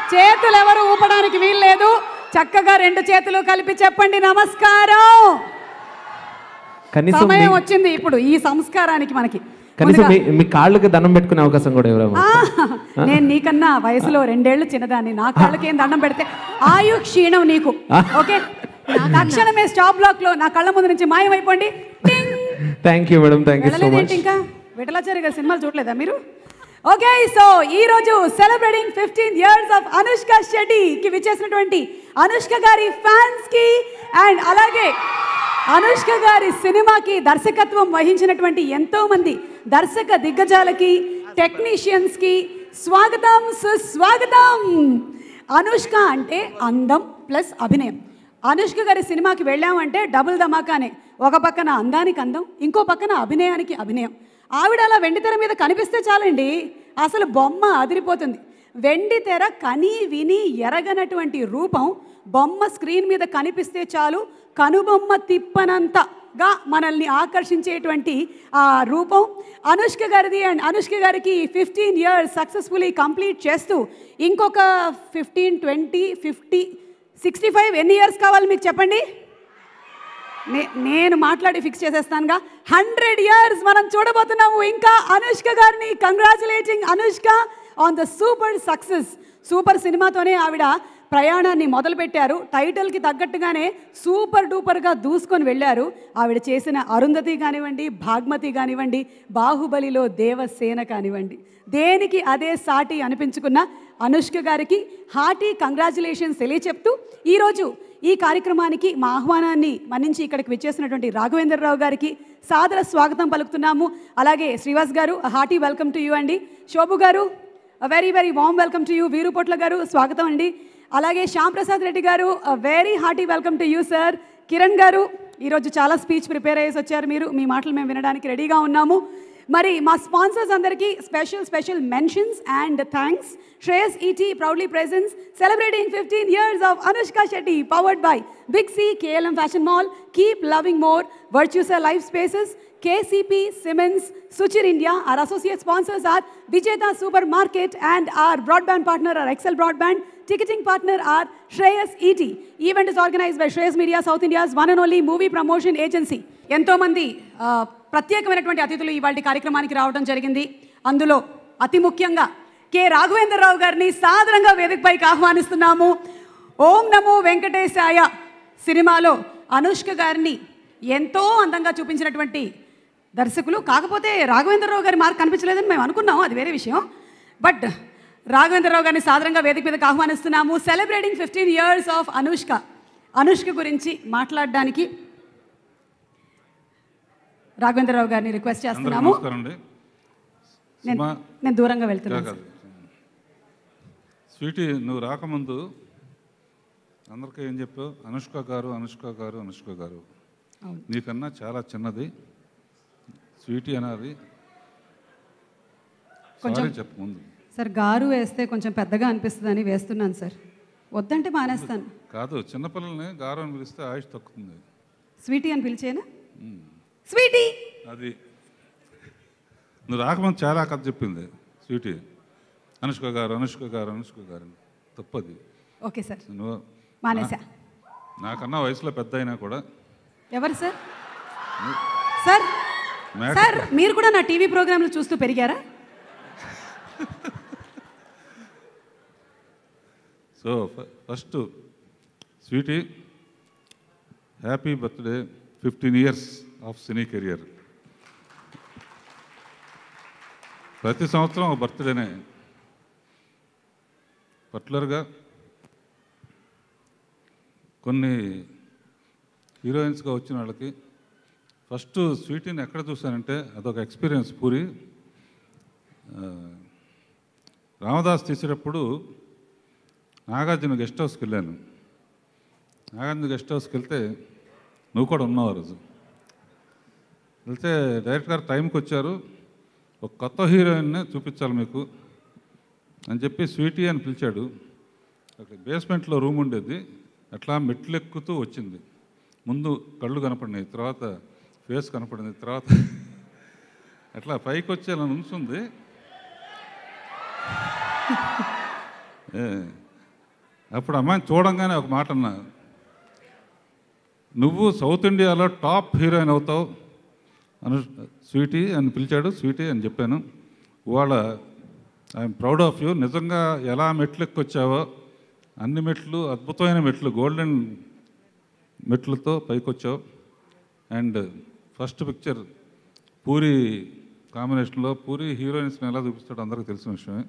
చేతులు ఎవరు ఊపడానికి వీల్లేదు చక్కగా రెండు చేతులు కలిపి చెప్పండి నమస్కారం కనీసం సమయం మీ- వచ్చింది ఇప్పుడు ఈ సంస్కారానికి మనకి కనీసం ముందుగా- మీ మీ కాళ్ళకి దండం పెట్టుకునే అవకాశం కూడా ఎవరేమో ఆ, నేను నీకన్నా వయసులో రెండేళ్లు చిన్నదాన్ని నా కాళ్ళకేం దండం పెడితే ఆయు క్షీణం నీకు ఓకే తక్షణమే స్టాప్ బ్లాక్ లో నా కళ్ళ ముందు నుంచి మాయమైపోండి టింగ్. Thank you madam thank you so much వెళ్ళలేదేంటి ఇంకా విఠలాచారి గారి సినిమాలు చూడలేదా మీరు ఓకే సో ఈ రోజు celebrating fifteen years of Anushka Shetty కి విచ్చేసినటువంటి అనుష్క గారి ఫ్యాన్స్ కి అండ్ అలాగే అనుష్క గారి సినిమాకి దర్శకత్వం వహించినటువంటి ఎంతో మంది దర్శక దిగ్గజాలకి టెక్నీషియన్స్ కి స్వాగతం సుస్వాగతం అనుష్క అంటే అందం ప్లస్ అభినయం అనుష్క గారి సినిమాకి వెళ్ళామంటే డబుల్ ధమాకానే ఒక పక్కన అందానికి అందం ఇంకో పక్కన అభినయానికి అభినయం ఆవిడ అలా వెండి తెర మీద కనిపిస్తే చాలండి అసలు బొమ్మ అదిరిపోతుంది వెండి తెర కని విని ఎరగనటువంటి రూపం బొమ్మ స్క్రీన్ మీద కనిపిస్తే చాలు కనుబొమ్మ తిప్పనంతగా మనల్ని ఆకర్షించేటువంటి ఆ రూపం అనుష్క గారిది అండ్ అనుష్క గారికి ఫిఫ్టీన్ ఇయర్స్ సక్సెస్ఫుల్లీ కంప్లీట్ చేస్తూ ఇంకొక fifteen twenty fifty sixty five ఎన్ని ఇయర్స్ కావాలి మీకు చెప్పండి నే- నేను మాట్లాడి ఫిక్స్ చేసేస్తానుగా హండ్రెడ్ ఇయర్స్ మనం చూడబోతున్నాము ఇంకా అనుష్క గారిని congratulating Anushka on the super success super సినిమాతోనే ఆవిడ ప్రయాణాన్ని మొదలుపెట్టారు టైటిల్కి తగ్గట్టుగానే సూపర్ డూపర్గా దూసుకొని వెళ్ళారు ఆవిడ చేసిన అరుంధతి కానివ్వండి భాగ్మతి కానివ్వండి బాహుబలిలో దేవసేన కానివ్వండి దేనికి అదే సాటి అనిపించుకున్న అనుష్క గారికి హార్టీ కంగ్రాచులేషన్స్ తెలియచెప్తూ ఈరోజు ఈ కార్యక్రమానికి మా ఆహ్వానాన్ని మన్నించి ఇక్కడికి విచ్చేసినటువంటి రాఘవేంద్రరావు గారికి సాదర స్వాగతం పలుకుతున్నాము అలాగే శ్రీవాస్ గారు హార్టీ వెల్కమ్ టు యూ అండి శోభు గారు very very warm welcome to you Veerupotla గారు స్వాగతం అండి అలాగే శ్యామ్ ప్రసాద్ రెడ్డి గారు very hearty welcome to you sir Kiran గారు ఈరోజు చాలా స్పీచ్ ప్రిపేర్ అయ్యేసి వచ్చారు మీరు మీ మాటలు మేము వినడానికి రెడీగా ఉన్నాము మరి మా స్పాన్సర్స్ అందరికీ special special mentions and thanks Shreyas ET proudly presents celebrating fifteen years of Anushka Shetty powered by Big C KLM fashion mall keep loving more వర్చ్యూసర్ life spaces KCP, Siemens, Suchir India. Our associate sponsors are Vijeta Supermarket and our broadband partner are Excel Broadband. Ticketing partner are Shreyas ET. Event is organized by Shreyas Media South India's one and only movie promotion agency. ఎంతో మంది ఆ, ప్రత్యేకమైనటువంటి అతిథులు ఇవాళ కార్యక్రమానికి రావడం జరిగింది అందులో అతి ముఖ్యంగా కె రాఘవేంద్రరావు గారిని సాదరంగా వేదికపైకి ఆహ్వానిస్తున్నాము ఓం నమో వెంకటేశాయ సినిమాలో అనుష్క గారిని ఎంతో అందంగా చూపించినటువంటి దర్శకులు కాకపోతే రాఘవేంద్రరావు గారి మార్క్ కనిపించలేదని మేము అనుకున్నాము అది వేరే విషయం బట్ రాఘవేంద్రరావు గారిని సాదరంగా వేదిక మీదకి ఆహ్వానిస్తున్నాము celebrating fifteen years of Anushka Anushka గురించి మాట్లాడడానికి రాఘవేంద్రరావు గారిని రిక్వెస్ట్ అందరికీ చేస్తున్నాము నమస్కారం అండి నేను సినిమా నేను దూరంగా వెళ్తున్నాను కాదు. స్వీటీ నువ్వు రాకముందు అందరికీ ఏం చెప్పావు అనుష్క గారు అనుష్క గారు అనుష్క గారు అవును. నీకన్నా చాలా చిన్నది స్వీటీ అనేది కొంచెం- సారీ చెప్పు ముందు సార్ గారు వేస్తే కొంచెం పెద్దగా అనిపిస్తుందని వేస్తున్నాను సార్ వద్దంటే మానేస్తాను కాదు చిన్నపిల్లల్ని గారు అని పిలిస్తే ఆయుష్ తక్కుతుంది స్వీటీ అని పిలిచేనా స్వీటీ అది నువ్వు రాకముందు చాలా కథ చెప్పింది స్వీటీ అనుష్క గారు అనుష్క గారు అనుష్క గారు అని. తప్పది ఓకే సార్ నువ్వు మానేసా నాకన్నా వయసులో పెద్ద అయినా కూడా ఎవరు సార్ సార్ మేక- సార్ మీరు కూడా నా టీవీ ప్రోగ్రాంలు చూస్తూ పెరిగారా సో ఫ- first sweetie happy birthday fifteen years of cine career ప్రతి సంవత్సరం ఒక బర్త్డేనే పర్టికులర్గా కొన్ని హీరోయిన్స్గా వచ్చిన వాళ్ళకి ఫస్ట్ స్వీటీని ఎక్కడ చూశానంటే అదొక ఎక్స్పీరియన్స్ పూరి ఆ, రామదాస్ తీసేటప్పుడు నాగార్జున గెస్ట్ హౌస్కి వెళ్ళాను నాగార్జున గెస్ట్ హౌస్కి వెళ్తే నువ్వు కూడా ఉన్నావు ఆ రోజు వెళ్తే డైరెక్టర్ గారు టైంకి వచ్చారు ఒక కొత్త హీరోయిన్నే చూపించాలి మీకు అని చెప్పి స్వీటీ అని పిలిచాడు అక్కడ బేస్మెంట్లో రూమ్ ఉండేది అట్లా మెట్లు ఎక్కుతూ వచ్చింది ముందు కళ్ళు కనపడినాయి తర్వాత ఫేస్ కనపడింది తర్వాత అట్లా పైకి వచ్చి అలా నుంచుంది ఏ, అప్పుడు అమ్మాయిని చూడంగానే ఒక మాట అన్నా నువ్వు సౌత్ ఇండియాలో టాప్ హీరోయిన్ అవుతావు అను స్వీటీ అని పిలిచాడు స్వీటీ అని చెప్పాను ఇవాళ ఐఎమ్ ప్రౌడ్ ఆఫ్ యూ నిజంగా ఎలా మెట్లు ఎక్కొచ్చావో అన్ని మెట్లు అద్భుతమైన మెట్లు గోల్డెన్ మెట్లతో పైకొచ్చావు అండ్ ఫస్ట్ పిక్చర్ పూరి కాంబినేషన్లో పూరి హీరోయిన్స్ని ఎలా చూపిస్తాడో అందరికీ తెలిసిన విషయమే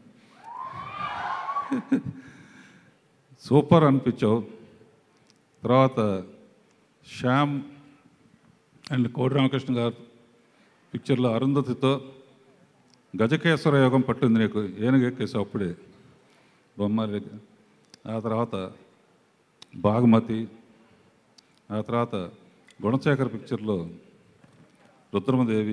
సూపర్ అనిపించావు తర్వాత శ్యామ్ అండ్ కోడి రామకృష్ణ గారు పిక్చర్లో అరుంధతితో గజకేశ్వర యోగం పట్టింది నీకు ఏనుగెక్కేసావు అప్పుడే బొమ్మాలి ఆ తర్వాత బాగుమతి ఆ తర్వాత గుణశేఖర్ పిక్చర్లో రుద్రమదేవి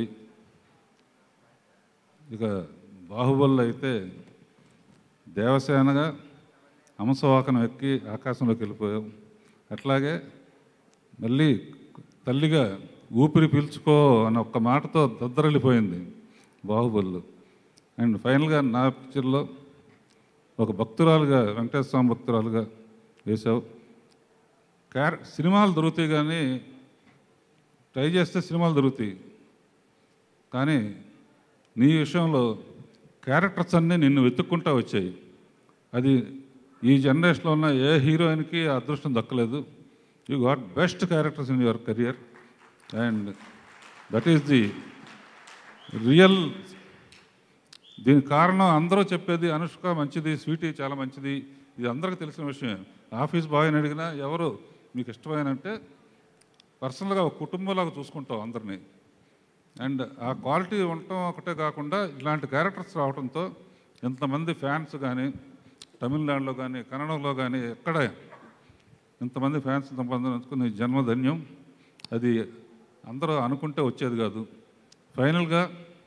ఇక బాహుబలి అయితే దేవసేనగా హంసవాకనం ఎక్కి ఆకాశంలోకి వెళ్ళిపోయావు అట్లాగే మళ్ళీ తల్లిగా ఊపిరి పీల్చుకో అన్న ఒక్క మాటతో దద్దరిల్లిపోయింది బాహుబలిలో అండ్ ఫైనల్గా నా పిక్చర్లో ఒక భక్తురాలుగా వెంకటేశ్వర స్వామి భక్తురాలుగా వేశావు క్యార సినిమాలు దొరుకుతాయి కానీ ట్రై చేస్తే సినిమాలు దొరుకుతాయి కానీ నీ విషయంలో క్యారెక్టర్స్ అన్నీ నిన్ను వెతుక్కుంటా వచ్చాయి అది ఈ జనరేషన్లో ఉన్న ఏ హీరోయిన్కి ఆ అదృష్టం దక్కలేదు you got best characters in your career and that is the real దీనికి కారణం అందరూ చెప్పేది అనుష్క మంచిది స్వీటీ చాలా మంచిది ఇది అందరికీ తెలిసిన విషయం ఆఫీస్ బాయ్ని అడిగినా ఎవరు మీకు ఇష్టమైన అంటే పర్సనల్గా ఒక కుటుంబంలాగా చూసుకుంటాం అందరినీ అండ్ ఆ క్వాలిటీ ఉండటం ఒకటే కాకుండా ఇలాంటి క్యారెక్టర్స్ రావడంతో ఎంతమంది ఫ్యాన్స్ కానీ తమిళనాడులో కానీ కన్నడంలో కానీ ఎక్కడ ఇంతమంది ఫ్యాన్స్ సంపాదించుకుని జన్మధన్యం అది అందరూ అనుకుంటే వచ్చేది కాదు ఫైనల్గా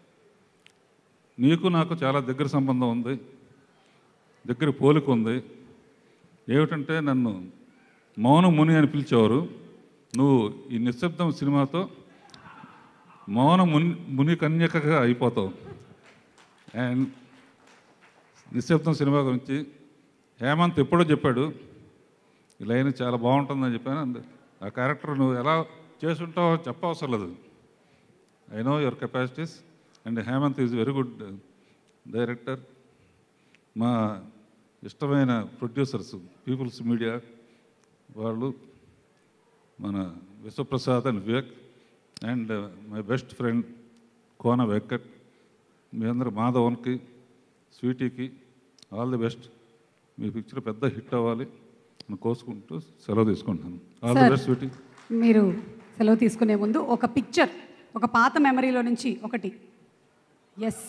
నీకు నాకు చాలా దగ్గర సంబంధం ఉంది దగ్గర పోలిక ఉంది ఏమిటంటే నన్ను మౌన ముని అని పిలిచేవారు నువ్వు ఈ నిశ్శబ్దం సినిమాతో మౌన ముని ముని కన్యకగా అయిపోతావు అండ్ నిశ్శబ్దం సినిమా గురించి హేమంత్ ఎప్పుడో చెప్పాడు ఈ లైన్ చాలా బాగుంటుందని చెప్పాను అండ్ ఆ క్యారెక్టర్ నువ్వు ఎలా చేసుంటావో చెప్పవసరం లేదు I know your capacities and Hemanth is very good director మా ఇష్టమైన ప్రొడ్యూసర్స్ పీపుల్స్ మీడియా వాళ్ళు మన Vishwaprasad and Vivek and my best friend Kona Venkat మీ అందరు మాధవన్కి స్వీటీకి ఆల్ ది బెస్ట్ మీ పిక్చర్ పెద్ద హిట్ అవ్వాలి అని కోసుకుంటూ సెలవు తీసుకుంటాను all the Sir. Best sweetie మీరు సెలవు తీసుకునే ముందు ఒక పిక్చర్ ఒక పాత మెమరీలో నుంచి ఒకటి ఎస్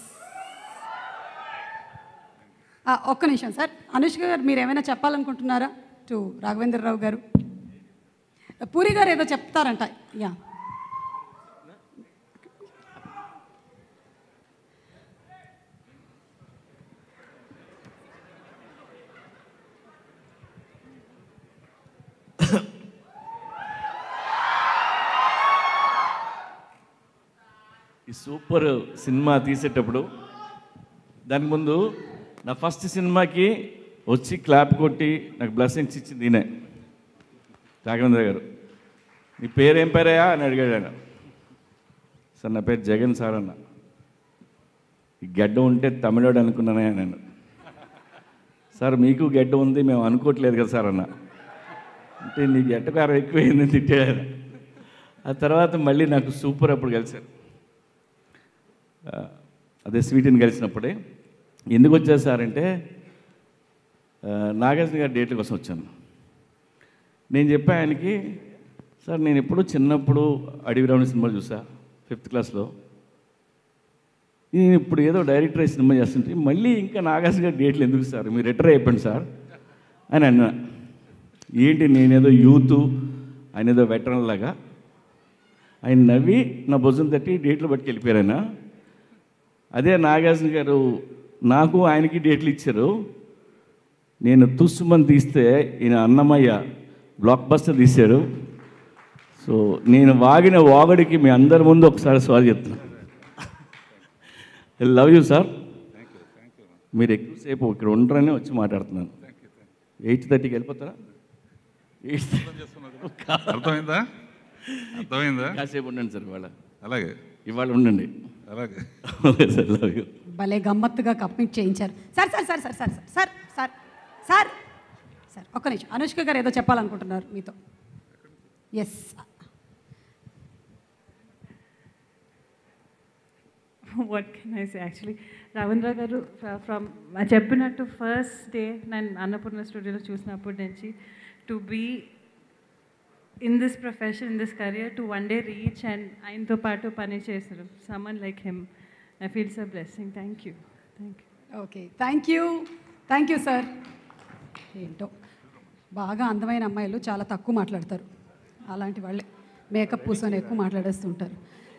ఒక్క నిమిషం సార్ అనుష్క గారు మీరు ఏమైనా చెప్పాలనుకుంటున్నారా టు రాఘవేంద్రరావు గారు పూరి గారు ఏదో చెప్తారంట యా ఈ సూపర్ సినిమా తీసేటప్పుడు దానికి ముందు నా ఫస్ట్ సినిమాకి వచ్చి క్లాప్ కొట్టి నాకు బ్లెస్సింగ్స్ ఇచ్చింది ఈయనే రాఘవేంద్ర గారు నీ పేరేం పేరయ్యా అని అడిగాడు ఆయన సార్ నా పేరు జగన్ సార్ అన్న ఈ గడ్డ ఉంటే తమిళోడు అనుకున్నానే నేను సార్ మీకు గడ్డ ఉంది మేము అనుకోవట్లేదు కదా సార్ అన్న అంటే నీ గడ్డకారం ఎక్కువైందని తిట్టాడు ఆయన. ఆ తర్వాత మళ్ళీ నాకు సూపర్ అప్పుడు కలిశారు ఆ, అదే స్వీటీని కలిసినప్పుడే ఎందుకు వచ్చారు సార్ అంటే ఆ, నాగార్జున గారి డేట్ల కోసం వచ్చాను నేను చెప్పా ఆయనకి సార్ నేను ఎప్పుడు చిన్నప్పుడు అడవి రావణ సినిమా చూసా ఫిఫ్త్ క్లాస్లో నేను ఇప్పుడు ఏదో డైరెక్టర్ అయ్యి సినిమా చేస్తుంటే మళ్ళీ ఇంకా నాగార్జున గారి డేట్లు ఎందుకు సార్ మీరు రిటైర్ అయిపోండి సార్ అని అన్నా ఏంటి నేనేదో యూత్ ఆయన ఏదో వెటరన్ లాగా ఆయన నవ్వి నా భుజం తట్టి డేట్లు పట్టుకెళ్ళిపోయారు ఆయన అదే నాగార్జున గారు నాకు ఆయనకి డేట్లు ఇచ్చారు నేను తుస్సుమని తీస్తే ఈయన అన్నమయ్య బ్లాక్ బస్టర్ తీశాడు సో నేను వాగిన వాగడికి మీ అందరి ముందు ఒకసారి సారీ చెప్తున్నాను లవ్ యూ సార్ మీరు ఎక్కువసేపు ఇక్కడ ఉండరని వచ్చి మాట్లాడుతున్నాను ఎయిట్ థర్టీకి వెళ్ళిపోతారా ఎయిట్ అర్థమైందా అర్థమైందా కాసేపు ఉండండి సార్ ఇవాళ అలాగే ఇవాళ ఉండండి అలాగే ఓకే సార్ లవ్ యూ భలే గమ్మత్తుగా కప్పింగ్ చేయించారు sir sir sir sir sir sir sir sir sir ఒక్క నిమిషం అనుష్క గారు ఏదో చెప్పాలనుకుంటున్నారు మీతో yes what can I say actually? Ravindra గారు ఫ్రమ్ చెప్పినట్టు ఫస్ట్ డే నేను అన్నపూర్ణ స్టూడియోలో చూసినప్పటి నుంచి to be in this profession in this career to one day reach and ఆయనతో పాటు పని చేశారు someone like him I feels a blessing thank you thank you okay thank you thank you sir ఏంటో బాగా అందమైన అమ్మాయిలు చాలా తక్కువ మాట్లాడతారు అలాంటి వాళ్ళే మేకప్ పూసుకొని ఎక్కువ మాట్లాడేస్తుంటారు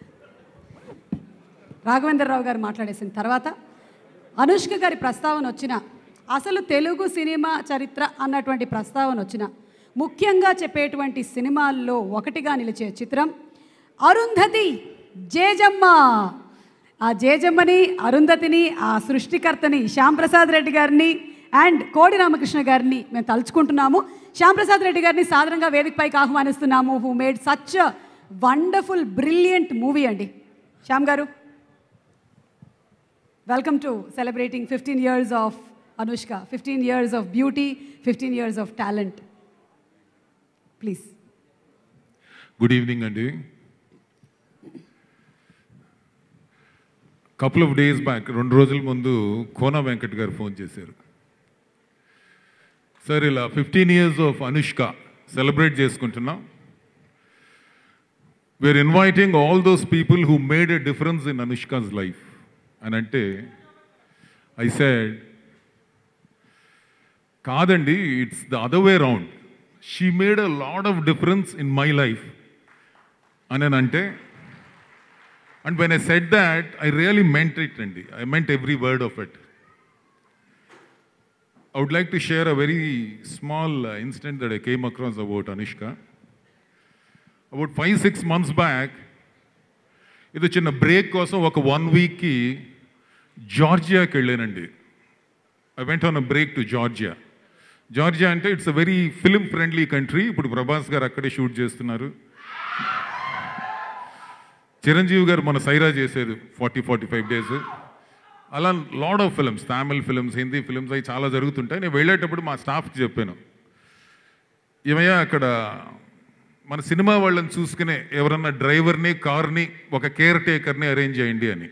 రాఘవేంద్రరావు గారు మాట్లాడేసిన తర్వాత అనుష్క గారి ప్రస్తావన వచ్చిన అసలు తెలుగు సినిమా చరిత్ర అన్నటువంటి ప్రస్తావన వచ్చిన ముఖ్యంగా చెప్పేటువంటి సినిమాల్లో ఒకటిగా నిలిచే చిత్రం అరుంధతి జేజమ్మ ఆ జేజమ్మని అరుంధతిని ఆ సృష్టికర్తని శ్యాంప్రసాద్ రెడ్డి గారిని అండ్ కోడి రామకృష్ణ గారిని మేము తలుచుకుంటున్నాము శ్యాంప్రసాద్ రెడ్డి గారిని సాధారణంగా వేదికపైకి ఆహ్వానిస్తున్నాము who made such wonderful brilliant movie అండి శ్యామ్ గారు welcome to celebrating fifteen years of Anushka fifteen years of beauty fifteen years of talent please good evening అండి కపుల్ ఆఫ్ డేస్ బ్యాక్ రెండు రోజుల ముందు కోన వెంకట్ గారు ఫోన్ చేశారు సార్ ఇలా fifteen years of Anushka celebrate చేసుకుంటున్నాం we're inviting all those people who made a difference in Anushka's life అని అంటే ఐ సెడ్ కాదండి it's the other way round she made a lot of difference in my life అని అని అంటే and when I said that I really meant it అండి I meant every word of it I would like to share a very small uh, incident that I came across about Anushka. About five, six months back, ఇది చిన్న break కోసం ఒక one వీక్కి జార్జియాకి వెళ్ళానండి I went on a break to Georgia Georgia అంటే it's a very film friendly country ఇప్పుడు ప్రభాస్ గారు అక్కడే షూట్ చేస్తున్నారు చిరంజీవి గారు మన సైరా చేసేది ఫార్టీ ఫార్టీ ఫైవ్ డేస్ అలా lot of films Tamil films Hindi films అవి చాలా జరుగుతుంటాయి నేను వెళ్ళేటప్పుడు మా స్టాఫ్కి చెప్పాను ఏమయ్యా అక్కడ మన సినిమా వాళ్ళని చూసుకునే ఎవరన్నా డ్రైవర్ని కార్ని ఒక కేర్ టేకర్ని అరేంజ్ చేయండి అని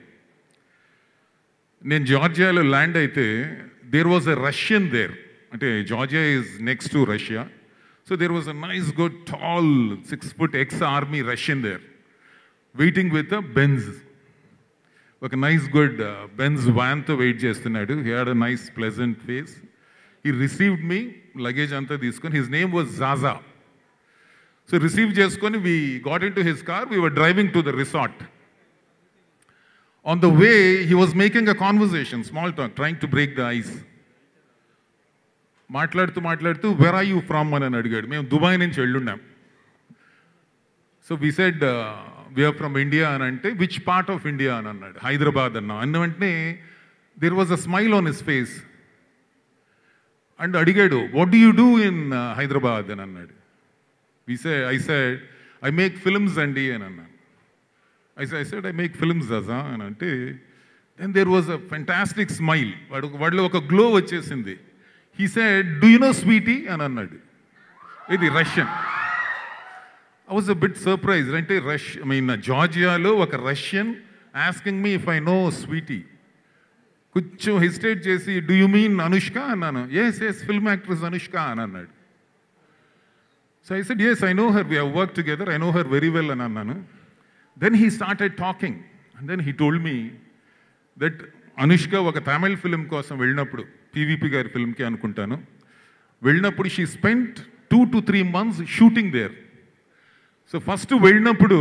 నేను జార్జియాలో ల్యాండ్ అయితే there was a Russian there అంటే Georgia is next to Russia so there was a nice good tall six foot ex army Russian there waiting with a Benz ఒక నైస్ గుడ్ బెన్స్ వ్యాన్తో wait చేస్తున్నాడు he had a nice pleasant face he received me luggage అంతా తీసుకొని his name was Zaza so receive చేసుకొని we got into his car we were driving to the resort on the way he was making a conversation small talk trying to break the ice మాట్లాడుతూ మాట్లాడుతూ where are you from అని అడిగాడు మేము Dubai నుంచి వెళ్ళున్నాం so we said we're from India అని అంటే which part of India అని అన్నాడు హైదరాబాద్ అన్నా అన్న వెంటనే there was a smile on his face and అడిగాడు what do you do in Hyderabad అని అన్నాడు we say I said I make films అండి అని అన్నాను I I said I make films అజా అని అంటే then there was a fantastic smile వాడు వాడిలో ఒక గ్లో వచ్చేసింది he said do you know Sweety అని అన్నాడు ఇది Russian I was a bit surprise అంటే రష్ ఐ మీన్ జార్జియాలో ఒక Russian asking me if I know Sweety కొంచెం హెసిటేట్ చేసి డూ యూ మీన్ అనుష్క అన్నాను yes yes film actress Anushka అని అన్నాడు so I said yes I know her we have work together I know her very well అని అన్నాను then he started talking and then he told me that Anushka ఒక Tamil film కోసం వెళ్ళినప్పుడు PVP గారి ఫిల్మ్కి అనుకుంటాను వెళ్ళినప్పుడు she spent two to three months shooting there so first వెళ్ళినప్పుడు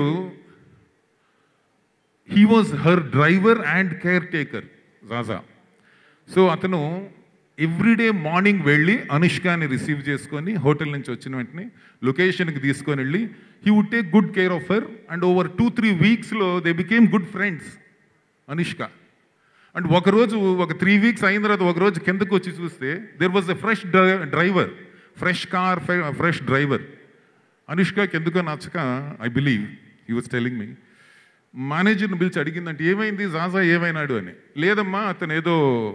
he was her driver and caretaker Raja so అతను ఎవ్రీడే మార్నింగ్ వెళ్ళి అనుష్కాని రిసీవ్ చేసుకొని హోటల్ నుంచి వచ్చిన వెంటనే లొకేషన్కి తీసుకొని వెళ్ళి he would take good care of her and over two three వీక్స్లో they became good friends Anushka and ఒకరోజు ఒక త్రీ వీక్స్ అయిన తర్వాత ఒకరోజు కిందకు వచ్చి చూస్తే there was a fresh driver fresh car fresh driver అనుష్కకి ఎందుకో నచ్చక I believe he was telling me మేనేజర్ని పిలిచి అడిగిందంటే ఏమైంది జాజా ఏమైనాడు అని లేదమ్మా అతను ఏదో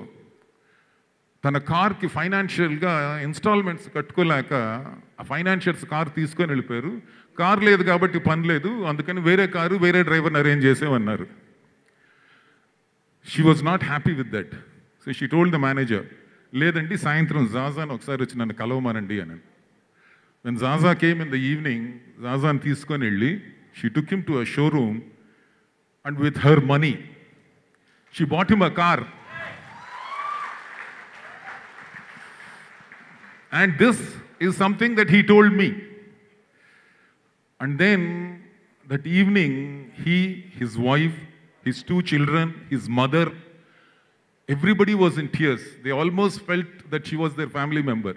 తన కార్కి ఫైనాన్షియల్గా ఇన్స్టాల్మెంట్స్ కట్టుకోలేక ఆ ఫైనాన్షియల్స్ కార్ తీసుకొని వెళ్ళిపోయారు కార్ లేదు కాబట్టి పని లేదు అందుకని వేరే కారు వేరే డ్రైవర్ని అరేంజ్ చేసేమన్నారు she was not happy with that so she told the manager లేదండి సాయంత్రం జాజాని ఒకసారి వచ్చి నన్ను కలవమానండి అని when Zaza came in the evening జాజాని తీసుకొని వెళ్ళి she took him to a showroom and with her money she bought him a car And this is something that he told me. And then that evening, he, his wife, his two children, his mother, everybody was in tears. They almost felt that she was their family member.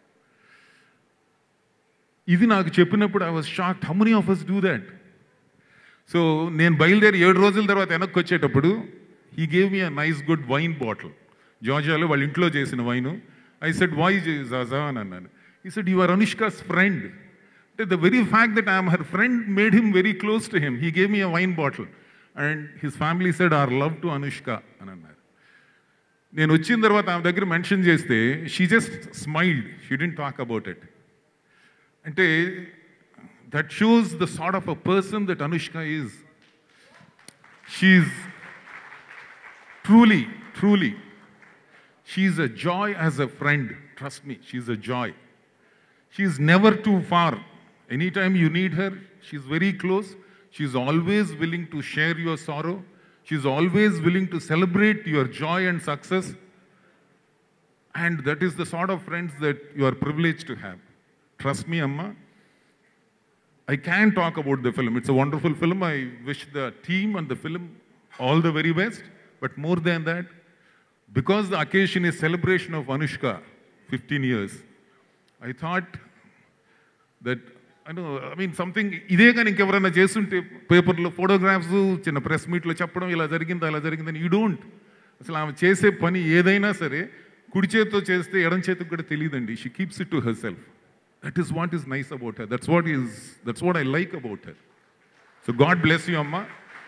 ఇది నాకు చెప్పినప్పుడు I was shocked how many of us do that so నేను బయలుదేరి ఏడు రోజుల తర్వాత వెనక్కి వచ్చేటప్పుడు he gave me a nice good wine bottle జార్జియాలో వాళ్ళ ఇంట్లో చేసిన wine I said why Zaza అని అన్నాను he said you are Anushka's friend అంటే the very fact that I'm her friend made him very close to him he gave me a wine bottle and his family said are love to Anushka అని అన్నారు నేను వచ్చిన తర్వాత ఆమె దగ్గర mention చేస్తే she just smiled she didn't talk about it అంటే that shows the sort of a person that Anushka is she truly, truly, she's a joy as a friend. Trust me, she's a joy. She's never too far. Anytime you need her, she's very close. She's always willing to share your sorrow. She's always willing to celebrate your joy and success. And that is the sort of friends that you are privileged to have. Trust me, Amma. I can talk about the film. It's a wonderful film. I wish the team and the film all the very best. But more than that, because the occasion is celebration of Anushka, 15 years, I thought that I know, I mean, something ఇదే కానీ ఇంకెవరైనా చేస్తుంటే పేపర్లో photographs చిన్న press మీట్లో చెప్పడం ఇలా జరిగిందా ఇలా జరిగిందని యూ డోంట్ అసలు ఆమె చేసే పని ఏదైనా సరే కుడి చేతితో చేస్తే ఎడం చేతికి కూడా తెలియదండి she keeps it to herself that is what is nice about her that's what is that's what I like about her so God bless you అమ్మా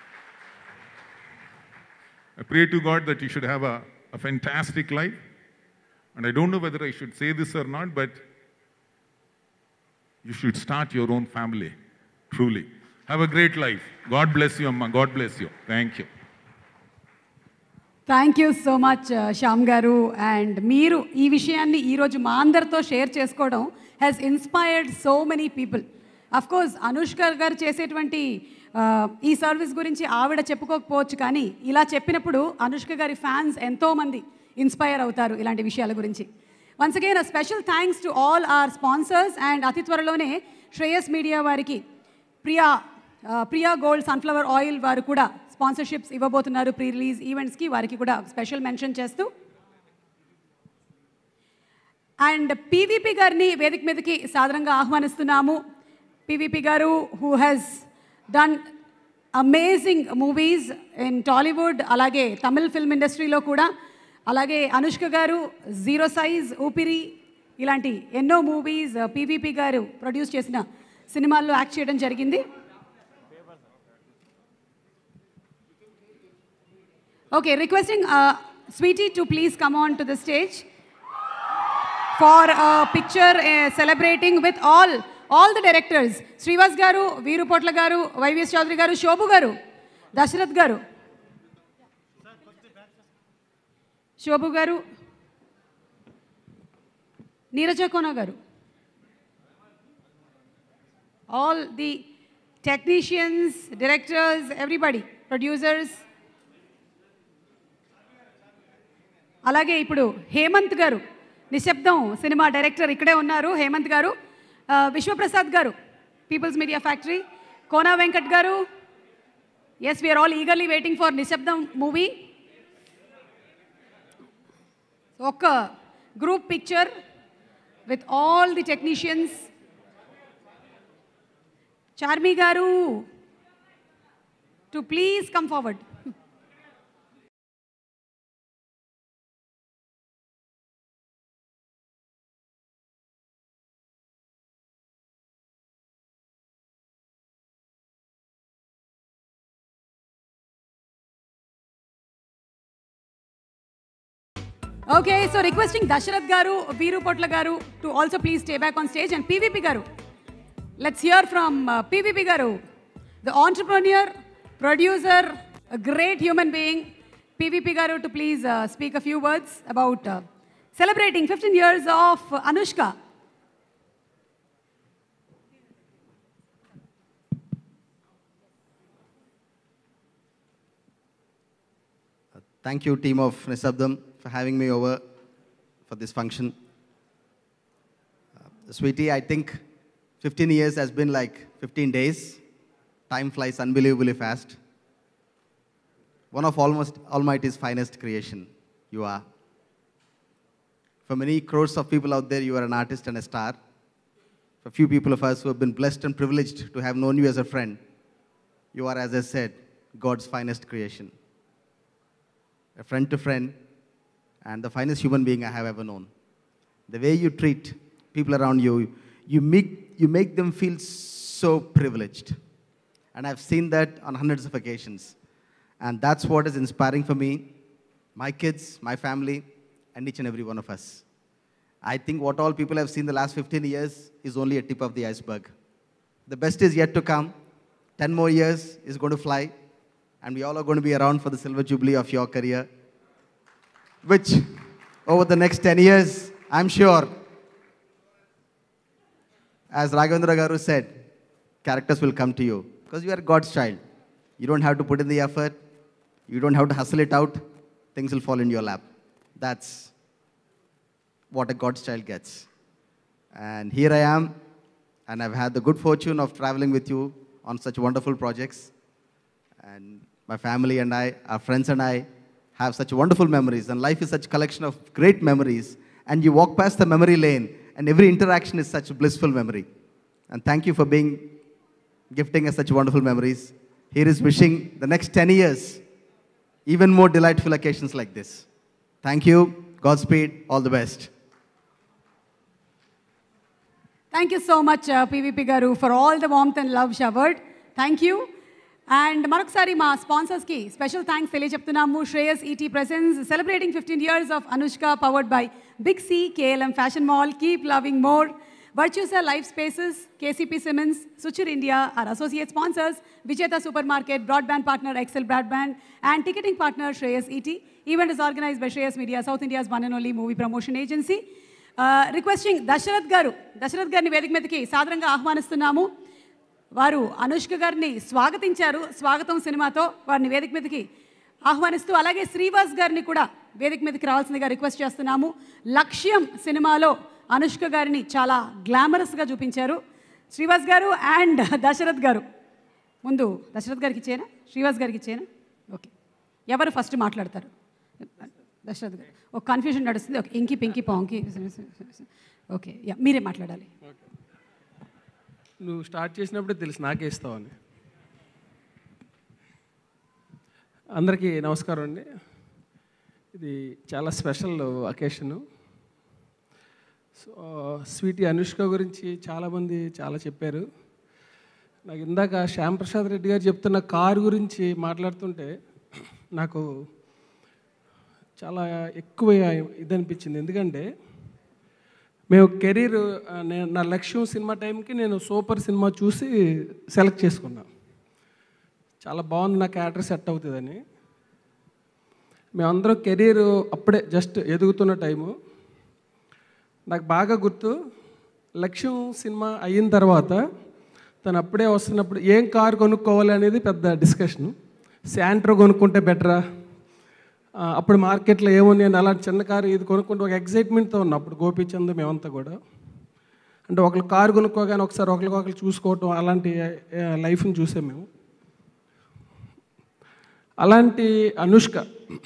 I pray to God that you should have a, a fantastic life. And I don't know whether I should say this or not, but you should start your own family, truly. Have a great life. God bless you, Amma. God bless you. Thank you. Thank you so much Shyam garu and మీరు ఈ విషయాన్ని ఈరోజు మా అందరితో share చేసుకోవడం has inspired so many people of course Anushka garu చేసేటువంటి ఆ, ఈ సర్వీస్ గురించి ఆవిడ చెప్పుకోకపోవచ్చు కానీ ఇలా చెప్పినప్పుడు అనుష్క గారి ఫ్యాన్స్ ఎంతోమంది ఇన్స్పైర్ అవుతారు ఇలాంటి విషయాల గురించి once again a special thanks to all our sponsors and అతి త్వరలోనే శ్రేయస్ మీడియా వారికి ప్రియా ఆ, ప్రియా గోల్డ్ సన్ఫ్లవర్ ఆయిల్ వారు కూడా స్పాన్సర్షిప్స్ ఇవ్వబోతున్నారు ప్రీ రిలీజ్ ఈవెంట్స్కి వారికి కూడా స్పెషల్ మెన్షన్ చేస్తూ అండ్ పీవీపీ గారిని వేదిక మీదకి సాధారణంగా ఆహ్వానిస్తున్నాము PVP garu who has done amazing movies in Tollywood అలాగే తమిళ్ ఫిల్మ్ ఇండస్ట్రీలో కూడా అలాగే అనుష్క గారు జీరో సైజ్ ఊపిరి ఇలాంటి ఎన్నో మూవీస్ పీవీపీ గారు ప్రొడ్యూస్ చేసిన సినిమాల్లో యాక్ట్ చేయడం జరిగింది Okay, requesting uh, Sweetie to please come on to the stage for a picture uh, celebrating with all all the directors. Srivas garu, Veeru Potla garu, YVS Chaudhary garu, Shobhu garu, Dashrath garu. Shobhu garu, Neeraja Kona garu. All the technicians, directors, everybody, producers. అలాగే ఇప్పుడు హేమంత్ గారు నిశ్శబ్దం cinema director ఇక్కడే ఉన్నారు హేమంత్ గారు ఆ, Vishwaprasad garu People's Media Factory Kona Venkat garu yes we're all eagerly waiting for Nishabdham movie ఒక group picture with all the technicians Charmi garu to please come forward Okay, so requesting Dasharath Garu, Veeru Potla Garu to also please stay back on stage and PVP Garu. Let's hear from uh, PVP Garu, the entrepreneur, producer, a great human being. PVP Garu to please uh, speak a few words about uh, celebrating 15 years of Anushka. Thank you, team of Nisabdam, for having me over for this function. Uh, sweetie, I think 15 years has been like 15 days. Time flies unbelievably fast. One of almost Almighty's finest creation, you are. For many crores of people out there, you are an artist and a star. For few people of us who have been blessed and privileged to have known you as a friend, you are, as I said, God's finest creation a friend to friend, and the finest human being I have ever known. The way you treat people around you, you make, you make them feel so privileged. And I've seen that on hundreds of occasions. And that's what is inspiring for me, my kids, my family, and each and every one of us. I think what all people have seen the last 15 years is only a tip of the iceberg. The best is yet to come. 10 more years is going to fly, and we all are going to be around for the silver jubilee of your career, which over the next 10 years, I'm sure, as Raghavendra Garu said, characters will come to you because you are God's child. You don't have to put in the effort, you don't have to hustle it out, things will fall in your lap. That's what a God's child gets. And here I am, and I've had the good fortune of traveling with you on such wonderful projects. And my family and I, our friends and I, have such wonderful memories. And life is such a collection of great memories. And you walk past the memory lane, and every interaction is such a blissful memory. And thank you for being, gifting us such wonderful memories. Here is wishing the next 10 years, even more delightful occasions like this. Thank you. Godspeed. All the best. Thank you so much, uh, PVP Garu, for all the warmth and love showered. Thank you. And మరొకసారి మా స్పాన్సర్స్కి special thanks తెలియజెప్తున్నాము Shreyas ET presence celebrating fifteen years of Anushka powered by Big C KLM fashion mall keep loving more Virtusa Life Spaces KCP Siemens Suchir India are associate sponsors Vijetha supermarket broadband partner Excel broadband and ticketing partner Shreyas ET event is organised by Shreyas Media South India's one and only movie promotion agency requesting Dasharath garu Dasharath గారిని వేదిక మీదకి సాదరంగా ఆహ్వానిస్తున్నాము వారు అనుష్క గారిని స్వాగతించారు స్వాగతం సినిమాతో వారిని వేదిక మీదకి ఆహ్వానిస్తూ అలాగే శ్రీవాస్ గారిని కూడా వేదిక మీదకి రావాల్సిందిగా రిక్వెస్ట్ చేస్తున్నాము లక్ష్యం సినిమాలో అనుష్క గారిని చాలా గ్లామరస్గా చూపించారు శ్రీవాస్ గారు అండ్ దశరథ్ గారు ముందు దశరథ్ గారికి ఇచ్చేనా శ్రీవాస్ గారికి ఇచ్చేనా ఓకే ఎవరు ఫస్ట్ మాట్లాడతారు దశరథ్ గారు ఒక కన్ఫ్యూజన్ నడుస్తుంది okay inky Pinky పాంకి okay yeah మీరే మాట్లాడాలి నువ్వు స్టార్ట్ చేసినప్పుడే తెలుసు నాకే ఇస్తావని అందరికీ నమస్కారం అండి ఇది చాలా special occasion so Sweety Anushka గురించి చాలామంది చాలా చెప్పారు నాకు ఇందాక శ్యామ్ ప్రసాద్ రెడ్డి గారు చెప్తున్న కారు గురించి మాట్లాడుతుంటే నాకు చాలా ఎక్కువ ఇది అనిపించింది ఎందుకంటే మేము కెరీర్ నేను నా లక్ష్యం సినిమా టైంకి నేను సూపర్ సినిమా చూసి సెలెక్ట్ చేసుకున్నా చాలా బాగుంది నా క్యారెక్టర్ సెట్ అవుతుందని మేమందరం కెరీర్ అప్పుడే జస్ట్ ఎదుగుతున్న టైము నాకు బాగా గుర్తు లక్ష్యం సినిమా అయిన తర్వాత తను అప్పుడే వస్తున్నప్పుడు ఏం కారు కొనుక్కోవాలి అనేది పెద్ద డిస్కషన్ శాంట్రో కొనుక్కుంటే బెటరా ఆ, అప్పుడు మార్కెట్లో ఏమున్నాయని అలా చిన్న కారు ఇది కొనుక్కుంటే ఒక ఎగ్జైట్మెంట్తో ఉన్నాం అప్పుడు గోపీచంద్ మేమంతా కూడా అంటే ఒకళ్ళు కారు కొనుక్కోగానే ఒకసారి ఒకరికొకరు చూసుకోవటం అలాంటి ఆ, లైఫ్ని చూసాం మేము అలాంటి అనుష్క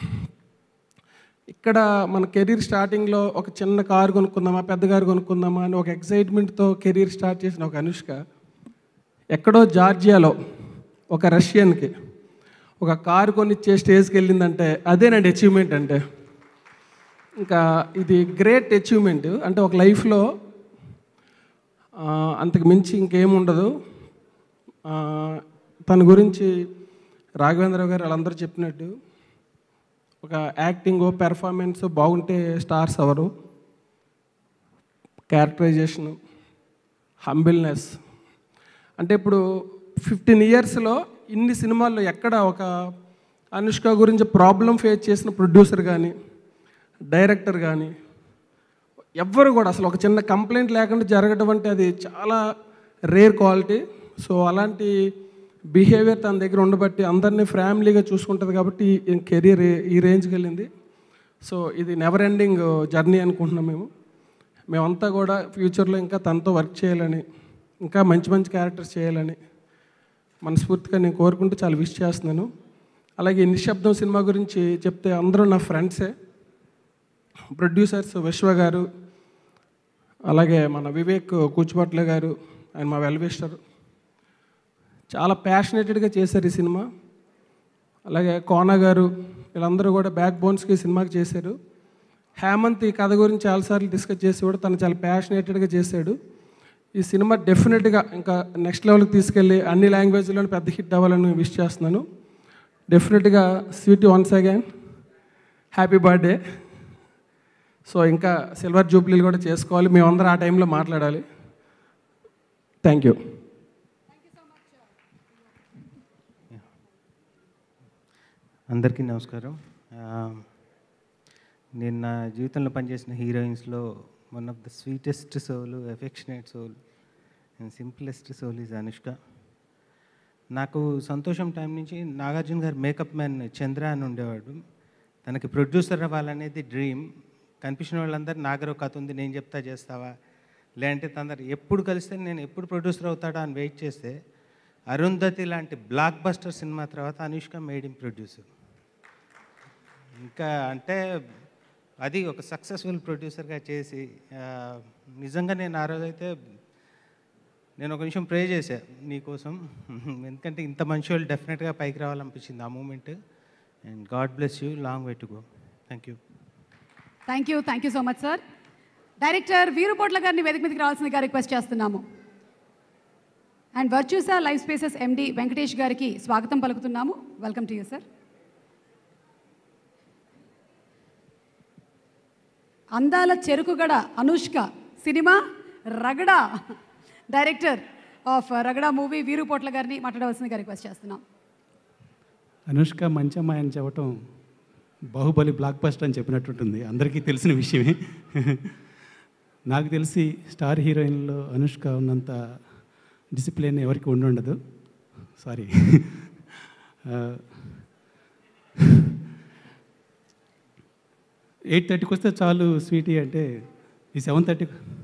ఇక్కడ మన కెరీర్ స్టార్టింగ్లో ఒక చిన్న కారు కొనుక్కుందామా పెద్ద కారు కొనుక్కుందామా అని ఒక ఎగ్జైట్మెంట్తో కెరీర్ స్టార్ట్ చేసిన ఒక అనుష్క ఎక్కడో జార్జియాలో ఒక రష్యన్కి ఒక కారు కొనిచ్చే స్టేజ్కి వెళ్ళిందంటే అదేనండి అచీవ్మెంట్ అంటే ఇంకా ఇది గ్రేట్ అచీవ్మెంట్ అంటే ఒక లైఫ్లో ఆ, అంతకు మించి ఇంకేం ఉండదు ఆ, తన గురించి రాఘవేంద్ర గారు వాళ్ళందరూ చెప్పినట్టు ఒక యాక్టింగ్ పెర్ఫార్మెన్స్ బాగుంటే స్టార్స్ అవరు క్యారెక్టరైజేషన్ హంబిల్నెస్ అంటే ఇప్పుడు ఫిఫ్టీన్ ఇయర్స్లో ఇన్ని సినిమాల్లో ఎక్కడ ఒక అనుష్క గురించి ప్రాబ్లం ఫేస్ చేసిన ప్రొడ్యూసర్ కానీ డైరెక్టర్ కానీ ఎవ్వరు కూడా అసలు ఒక చిన్న కంప్లైంట్ లేకుండా జరగడం అంటే అది చాలా రేర్ క్వాలిటీ సో అలాంటి బిహేవియర్ తన దగ్గర ఉండబట్టి అందరినీ ఫ్యామిలీగా చూసుకుంటుంది కాబట్టి కెరీర్ ఈ రేంజ్కి వెళ్ళింది సో ఇది నెవర్ ఎండింగ్ జర్నీ అనుకుంటున్నాం మేము మేమంతా కూడా ఫ్యూచర్లో ఇంకా తనతో వర్క్ చేయాలని ఇంకా మంచి మంచి క్యారెక్టర్స్ చేయాలని మనస్ఫూర్తిగా నేను కోరుకుంటూ చాలా విష్ చేస్తున్నాను అలాగే ఈ నిశ్శబ్దం సినిమా గురించి చెప్తే అందరూ నా ఫ్రెండ్సే ప్రొడ్యూసర్స్ విశ్వ గారు అలాగే మన వివేక్ కూచిపట్ల గారు ఆయన మా వెల్విస్టర్ చాలా ప్యాషనేటెడ్గా చేశారు ఈ సినిమా అలాగే కోన గారు వీళ్ళందరూ కూడా బ్యాక్ బోన్స్కి ఈ సినిమాకి చేశారు హేమంత్ ఈ కథ గురించి చాలాసార్లు డిస్కస్ చేసి కూడా తను చాలా ప్యాషనేటెడ్గా చేశాడు ఈ సినిమా డెఫినెట్గా ఇంకా నెక్స్ట్ లెవెల్కి తీసుకెళ్ళి అన్ని లాంగ్వేజ్లోనే పెద్ద హిట్ అవ్వాలని విష్ చేస్తున్నాను డెఫినెట్గా sweet once again happy birthday so ఇంకా సిల్వర్ జూబ్లీలు కూడా చేసుకోవాలి మేమందరం ఆ టైంలో మాట్లాడాలి థ్యాంక్ యూ అందరికీ నమస్కారం ఆ, నేను నా జీవితంలో పనిచేసిన హీరోయిన్స్లో one of the sweetest soul affectionate soul and simplest soul is Anushka నాకు సంతోషం టైం నుంచి నాగార్జున గారు మేకప్ మ్యాన్ చంద్ర అని ఉండేవాడు తనకి ప్రొడ్యూసర్ అవ్వాలనేది డ్రీమ్ కనిపించిన వాళ్ళందరూ నాగరో కథ ఉంది నేను చెప్తా చేస్తావా లేదంటే తొందర ఎప్పుడు కలిస్తే నేను ఎప్పుడు ప్రొడ్యూసర్ అవుతాడా అని వెయిట్ చేస్తే అరుంధతి లాంటి బ్లాక్ బస్టర్ సినిమా తర్వాత అనుష్క మేడ్ ఇన్ ప్రొడ్యూసర్ ఇంకా అంటే అది ఒక సక్సెస్ఫుల్ ప్రొడ్యూసర్గా చేసి ఆ, నిజంగా నేను ఆ రోజైతే నేను ఒక నిమిషం ప్రే చేశా నీకోసం ఎందుకంటే ఇంత మంచి వాళ్ళు డెఫినెట్గా పైకి రావాలనిపించింది ఆ moment and God bless you long way to go thank you thank you thank you so much sir director Veerupotla గారిని వేదిక మీదకి రావాల్సిందిగా రిక్వెస్ట్ చేస్తున్నాము and Virtusa Life Spaces MD Venkatesh గారికి స్వాగతం పలుకుతున్నాము వెల్కమ్ టు యూ సార్ అందాల చెరుకుగడ అనుష్క సినిమా Ragada director of Ragada movie Veerupotla గారిని మాట్లాడవలసిందిగా రిక్వెస్ట్ చేస్తున్నాం అనుష్క మంచి అమ్మాయి అని చెప్పటం బాహుబలి బ్లాక్ బస్టర్ అని చెప్పినట్టుంటుంది అందరికీ తెలిసిన విషయమే నాకు తెలిసి స్టార్ హీరోయిన్లో అనుష్క ఉన్నంత డిసిప్లిన్ ఎవరికి ఉండి ఉండదు సారీ ఎయిట్ థర్టీకి వస్తే చాలు స్వీటీ అంటే ఈ సెవెన్ థర్టీ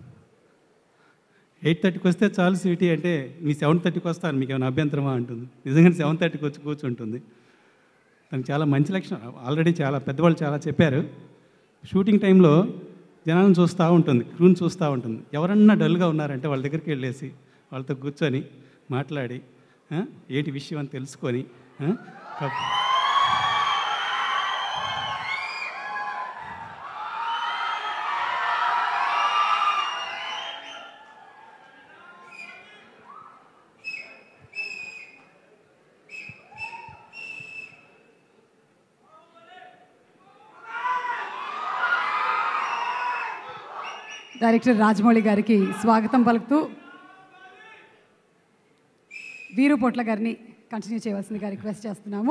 ఎయిట్ థర్టీకి వస్తే చాలు స్వీటీ అంటే మీ సెవెన్ థర్టీకి వస్తాను మీకు ఏమైనా అభ్యంతరమా అంటుంది నిజంగానే సెవెన్ థర్టీకి వచ్చి కూర్చుంటుంది తనకు చాలా మంచి లక్షణం ఆల్రెడీ చాలా పెద్దవాళ్ళు చాలా చెప్పారు షూటింగ్ టైంలో జనాలను చూస్తూ ఉంటుంది క్రూని చూస్తూ ఉంటుంది ఎవరన్నా డల్గా ఉన్నారంటే వాళ్ళ దగ్గరికి వెళ్ళేసి వాళ్ళతో కూర్చొని మాట్లాడి ఆ, ఏంటి విషయం అని తెలుసుకొని ఆ, కబ్- డైరెక్టర్ రాజమౌళి గారికి స్వాగతం పలుకుతూ వీరు పొట్ల గారిని కంటిన్యూ చేయవలసిందిగా రిక్వెస్ట్ చేస్తున్నాము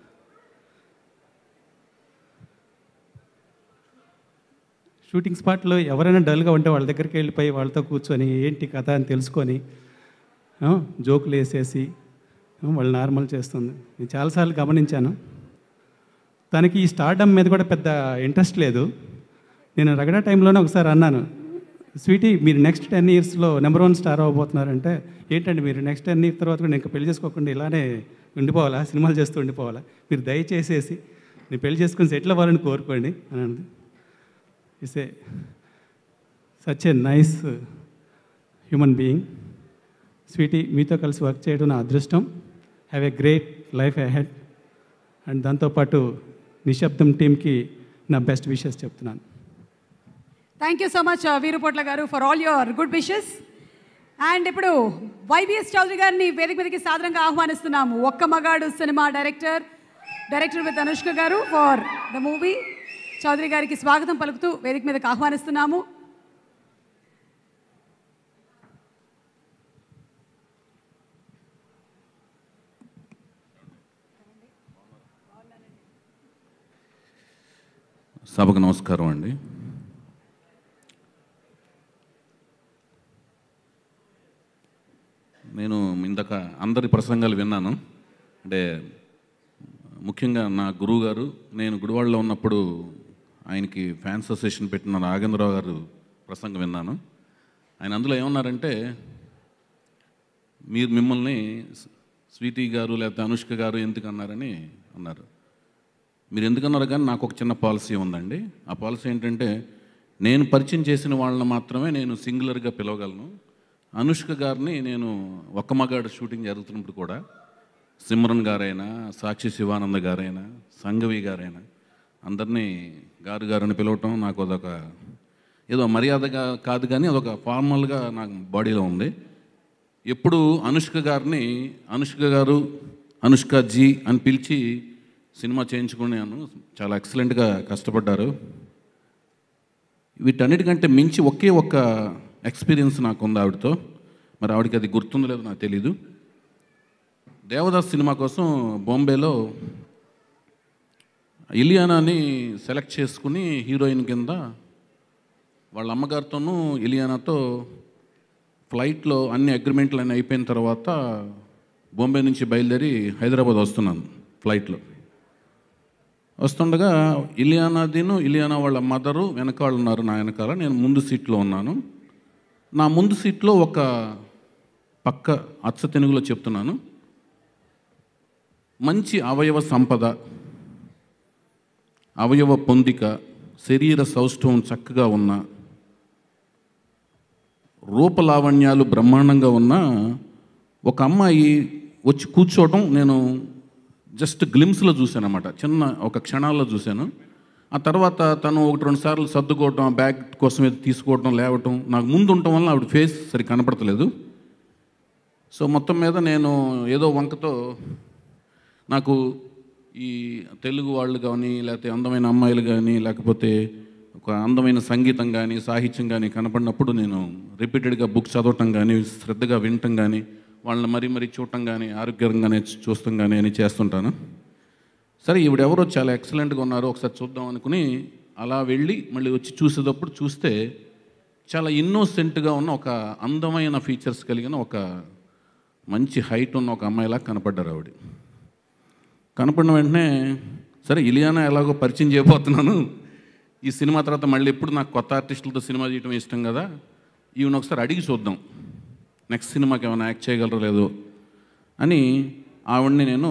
షూటింగ్ స్పాట్లో ఎవరైనా డల్గా ఉంటే వాళ్ళ దగ్గరికి వెళ్ళిపోయి వాళ్ళతో కూర్చొని ఏంటి కథ అని తెలుసుకొని ఆ, జోకులు వేసేసి ఆ, వాళ్ళు నార్మల్ చేస్తుంది నేను చాలాసార్లు గమనించాను తనకి ఈ స్టార్డమ్ మీద కూడా పెద్ద ఇంట్రెస్ట్ లేదు నేను రగడ టైంలోనే ఒకసారి అన్నాను స్వీటీ మీరు నెక్స్ట్ టెన్ ఇయర్స్లో నెంబర్ వన్ స్టార్ అవ్వబోతున్నారంటే ఏంటండి మీరు నెక్స్ట్ టెన్ ఇయర్స్ తర్వాత కూడా నేను ఇంకా పెళ్లి చేసుకోకుండా ఇలానే ఉండిపోవాలా సినిమాలు చేస్తూ ఉండిపోవాలా మీరు దయచేసేసి నేను పెళ్లి చేసుకుని సెటిల్ అవ్వాలని కోరుకోండి అని అన్నది is a such a nice human being Sweety మీతో కలిసి వర్క్ చేయడం నా అదృష్టం have a great life ahead and దాంతోపాటు నిశ్శబ్దం టీంకి నా బెస్ట్ విషెస్ చెప్తున్నాను thank you so much Veerupotla garu for all your good wishes and ఇప్పుడు వైవిఎస్ చౌదరి గారిని వేదిక మీదకి సాదరంగా ఆహ్వానిస్తున్నాము ఒక్క మగాడు సినిమా director director with Anushka garu for the movie Chowdary గారికి స్వాగతం పలుకుతూ వేదిక మీదకి ఆహ్వానిస్తున్నాము సభకు నమస్కారం అండి నేను ఇందాక అందరి ప్రసంగాలు విన్నాను అంటే ముఖ్యంగా నా గురువు గారు నేను గుడివాడలో ఉన్నప్పుడు ఆయనకి ఫ్యాన్స్ అసోసియేషన్ పెట్టిన నాగేంద్రరావు గారు ప్రసంగం విన్నాను ఆయన అందులో ఏమన్నారంటే మీరు మిమ్మల్ని స్వీటీ గారు లేకపోతే అనుష్క గారు ఎందుకు అన్నారని అన్నారు మీరు ఎందుకన్నారు కానీ నాకు ఒక చిన్న పాలసీ ఉందండి ఆ పాలసీ ఏంటంటే నేను పరిచయం చేసిన వాళ్ళని మాత్రమే నేను సింగులర్గా పిలవగలను అనుష్క గారిని నేను ఒక్క మగాడు షూటింగ్ జరుగుతున్నప్పుడు కూడా సిమ్రన్ గారైనా సాక్షి శివానంద గారైనా సంగవి గారైనా అందరినీ గారు గారని పిలవటం నాకు అదొక ఏదో మర్యాదగా కాదు కానీ అదొక ఫార్మల్గా నాకు బాడీలో ఉంది ఎప్పుడు అనుష్క గారిని అనుష్క గారు అనుష్క జీ అని పిలిచి సినిమా చేయించుకున్నాను చాలా ఎక్సలెంట్గా కష్టపడ్డారు వీటన్నిటికంటే మించి ఒకే ఒక్క ఎక్స్పీరియన్స్ నాకు ఉంది ఆవిడతో మరి ఆవిడకి అది గుర్తుందో లేదో నాకు తెలీదు దేవదాస్ సినిమా కోసం బాంబేలో ఇలియానాని సెలెక్ట్ చేసుకుని హీరోయిన్ కింద వాళ్ళ అమ్మగారితోనూ ఇలియానాతో ఫ్లైట్లో అన్ని అగ్రిమెంట్లు అన్నీ అయిపోయిన తర్వాత బాంబే నుంచి బయలుదేరి హైదరాబాద్ వస్తున్నాను ఫ్లైట్లో వస్తుండగా ఇలియానాదిను ఇలియానా వాళ్ళ మదరు వెనకాల ఉన్నారు నా వెనకాల నేను ముందు సీట్లో ఉన్నాను నా ముందు సీట్లో ఒక పక్క అచ్చ తెనుగులో చెప్తున్నాను మంచి అవయవ సంపద అవయవ పొందిక శరీర సౌష్ఠవం చక్కగా ఉన్న రూపలావణ్యాలు బ్రహ్మాండంగా ఉన్న ఒక అమ్మాయి వచ్చి కూర్చోవటం నేను జస్ట్ గ్లిమ్స్లో చూశాను అనమాట చిన్న ఒక క్షణాల్లో చూశాను ఆ తర్వాత తను ఒకటి రెండు సార్లు సర్దుకోవటం బ్యాగ్ కోసం ఏదో తీసుకోవటం లేవటం నాకు ముందు ఉండటం వల్ల ఆవిడ ఫేస్ సరి కనపడతలేదు సో మొత్తం మీద నేను ఏదో వంకతో నాకు ఈ తెలుగు వాళ్ళు కానీ లేకపోతే అందమైన అమ్మాయిలు కానీ లేకపోతే ఒక అందమైన సంగీతం కానీ సాహిత్యం కానీ కనపడినప్పుడు నేను రిపీటెడ్గా బుక్ చదవటం కానీ శ్రద్ధగా వినటం కానీ వాళ్ళని మరీ మరీ చూడటం కానీ ఆరోగ్యంగానే చూస్తాం కానీ అని చేస్తుంటాను సరే ఈవిడెవరో చాలా ఎక్సలెంట్గా ఉన్నారు ఒకసారి చూద్దాం అనుకుని అలా వెళ్ళి మళ్ళీ వచ్చి చూసేటప్పుడు చూస్తే చాలా ఇన్నోసెంట్గా ఉన్న ఒక అందమైన ఫీచర్స్ కలిగిన ఒక మంచి హైట్ ఉన్న ఒక అమ్మాయిలా కనపడ్డారు ఆవిడ కనపడిన వెంటనే సరే ఇలియానా ఎలాగో పరిచయం చేయబోతున్నాను ఈ సినిమా తర్వాత మళ్ళీ ఎప్పుడు నాకు కొత్త ఆర్టిస్టులతో సినిమా చేయడం ఇష్టం కదా ఈవెన్ ఒకసారి అడిగి చూద్దాం నెక్స్ట్ సినిమాకి ఏమైనా యాక్ట్ చేయగలరో లేదో అని ఆవిడ్ని నేను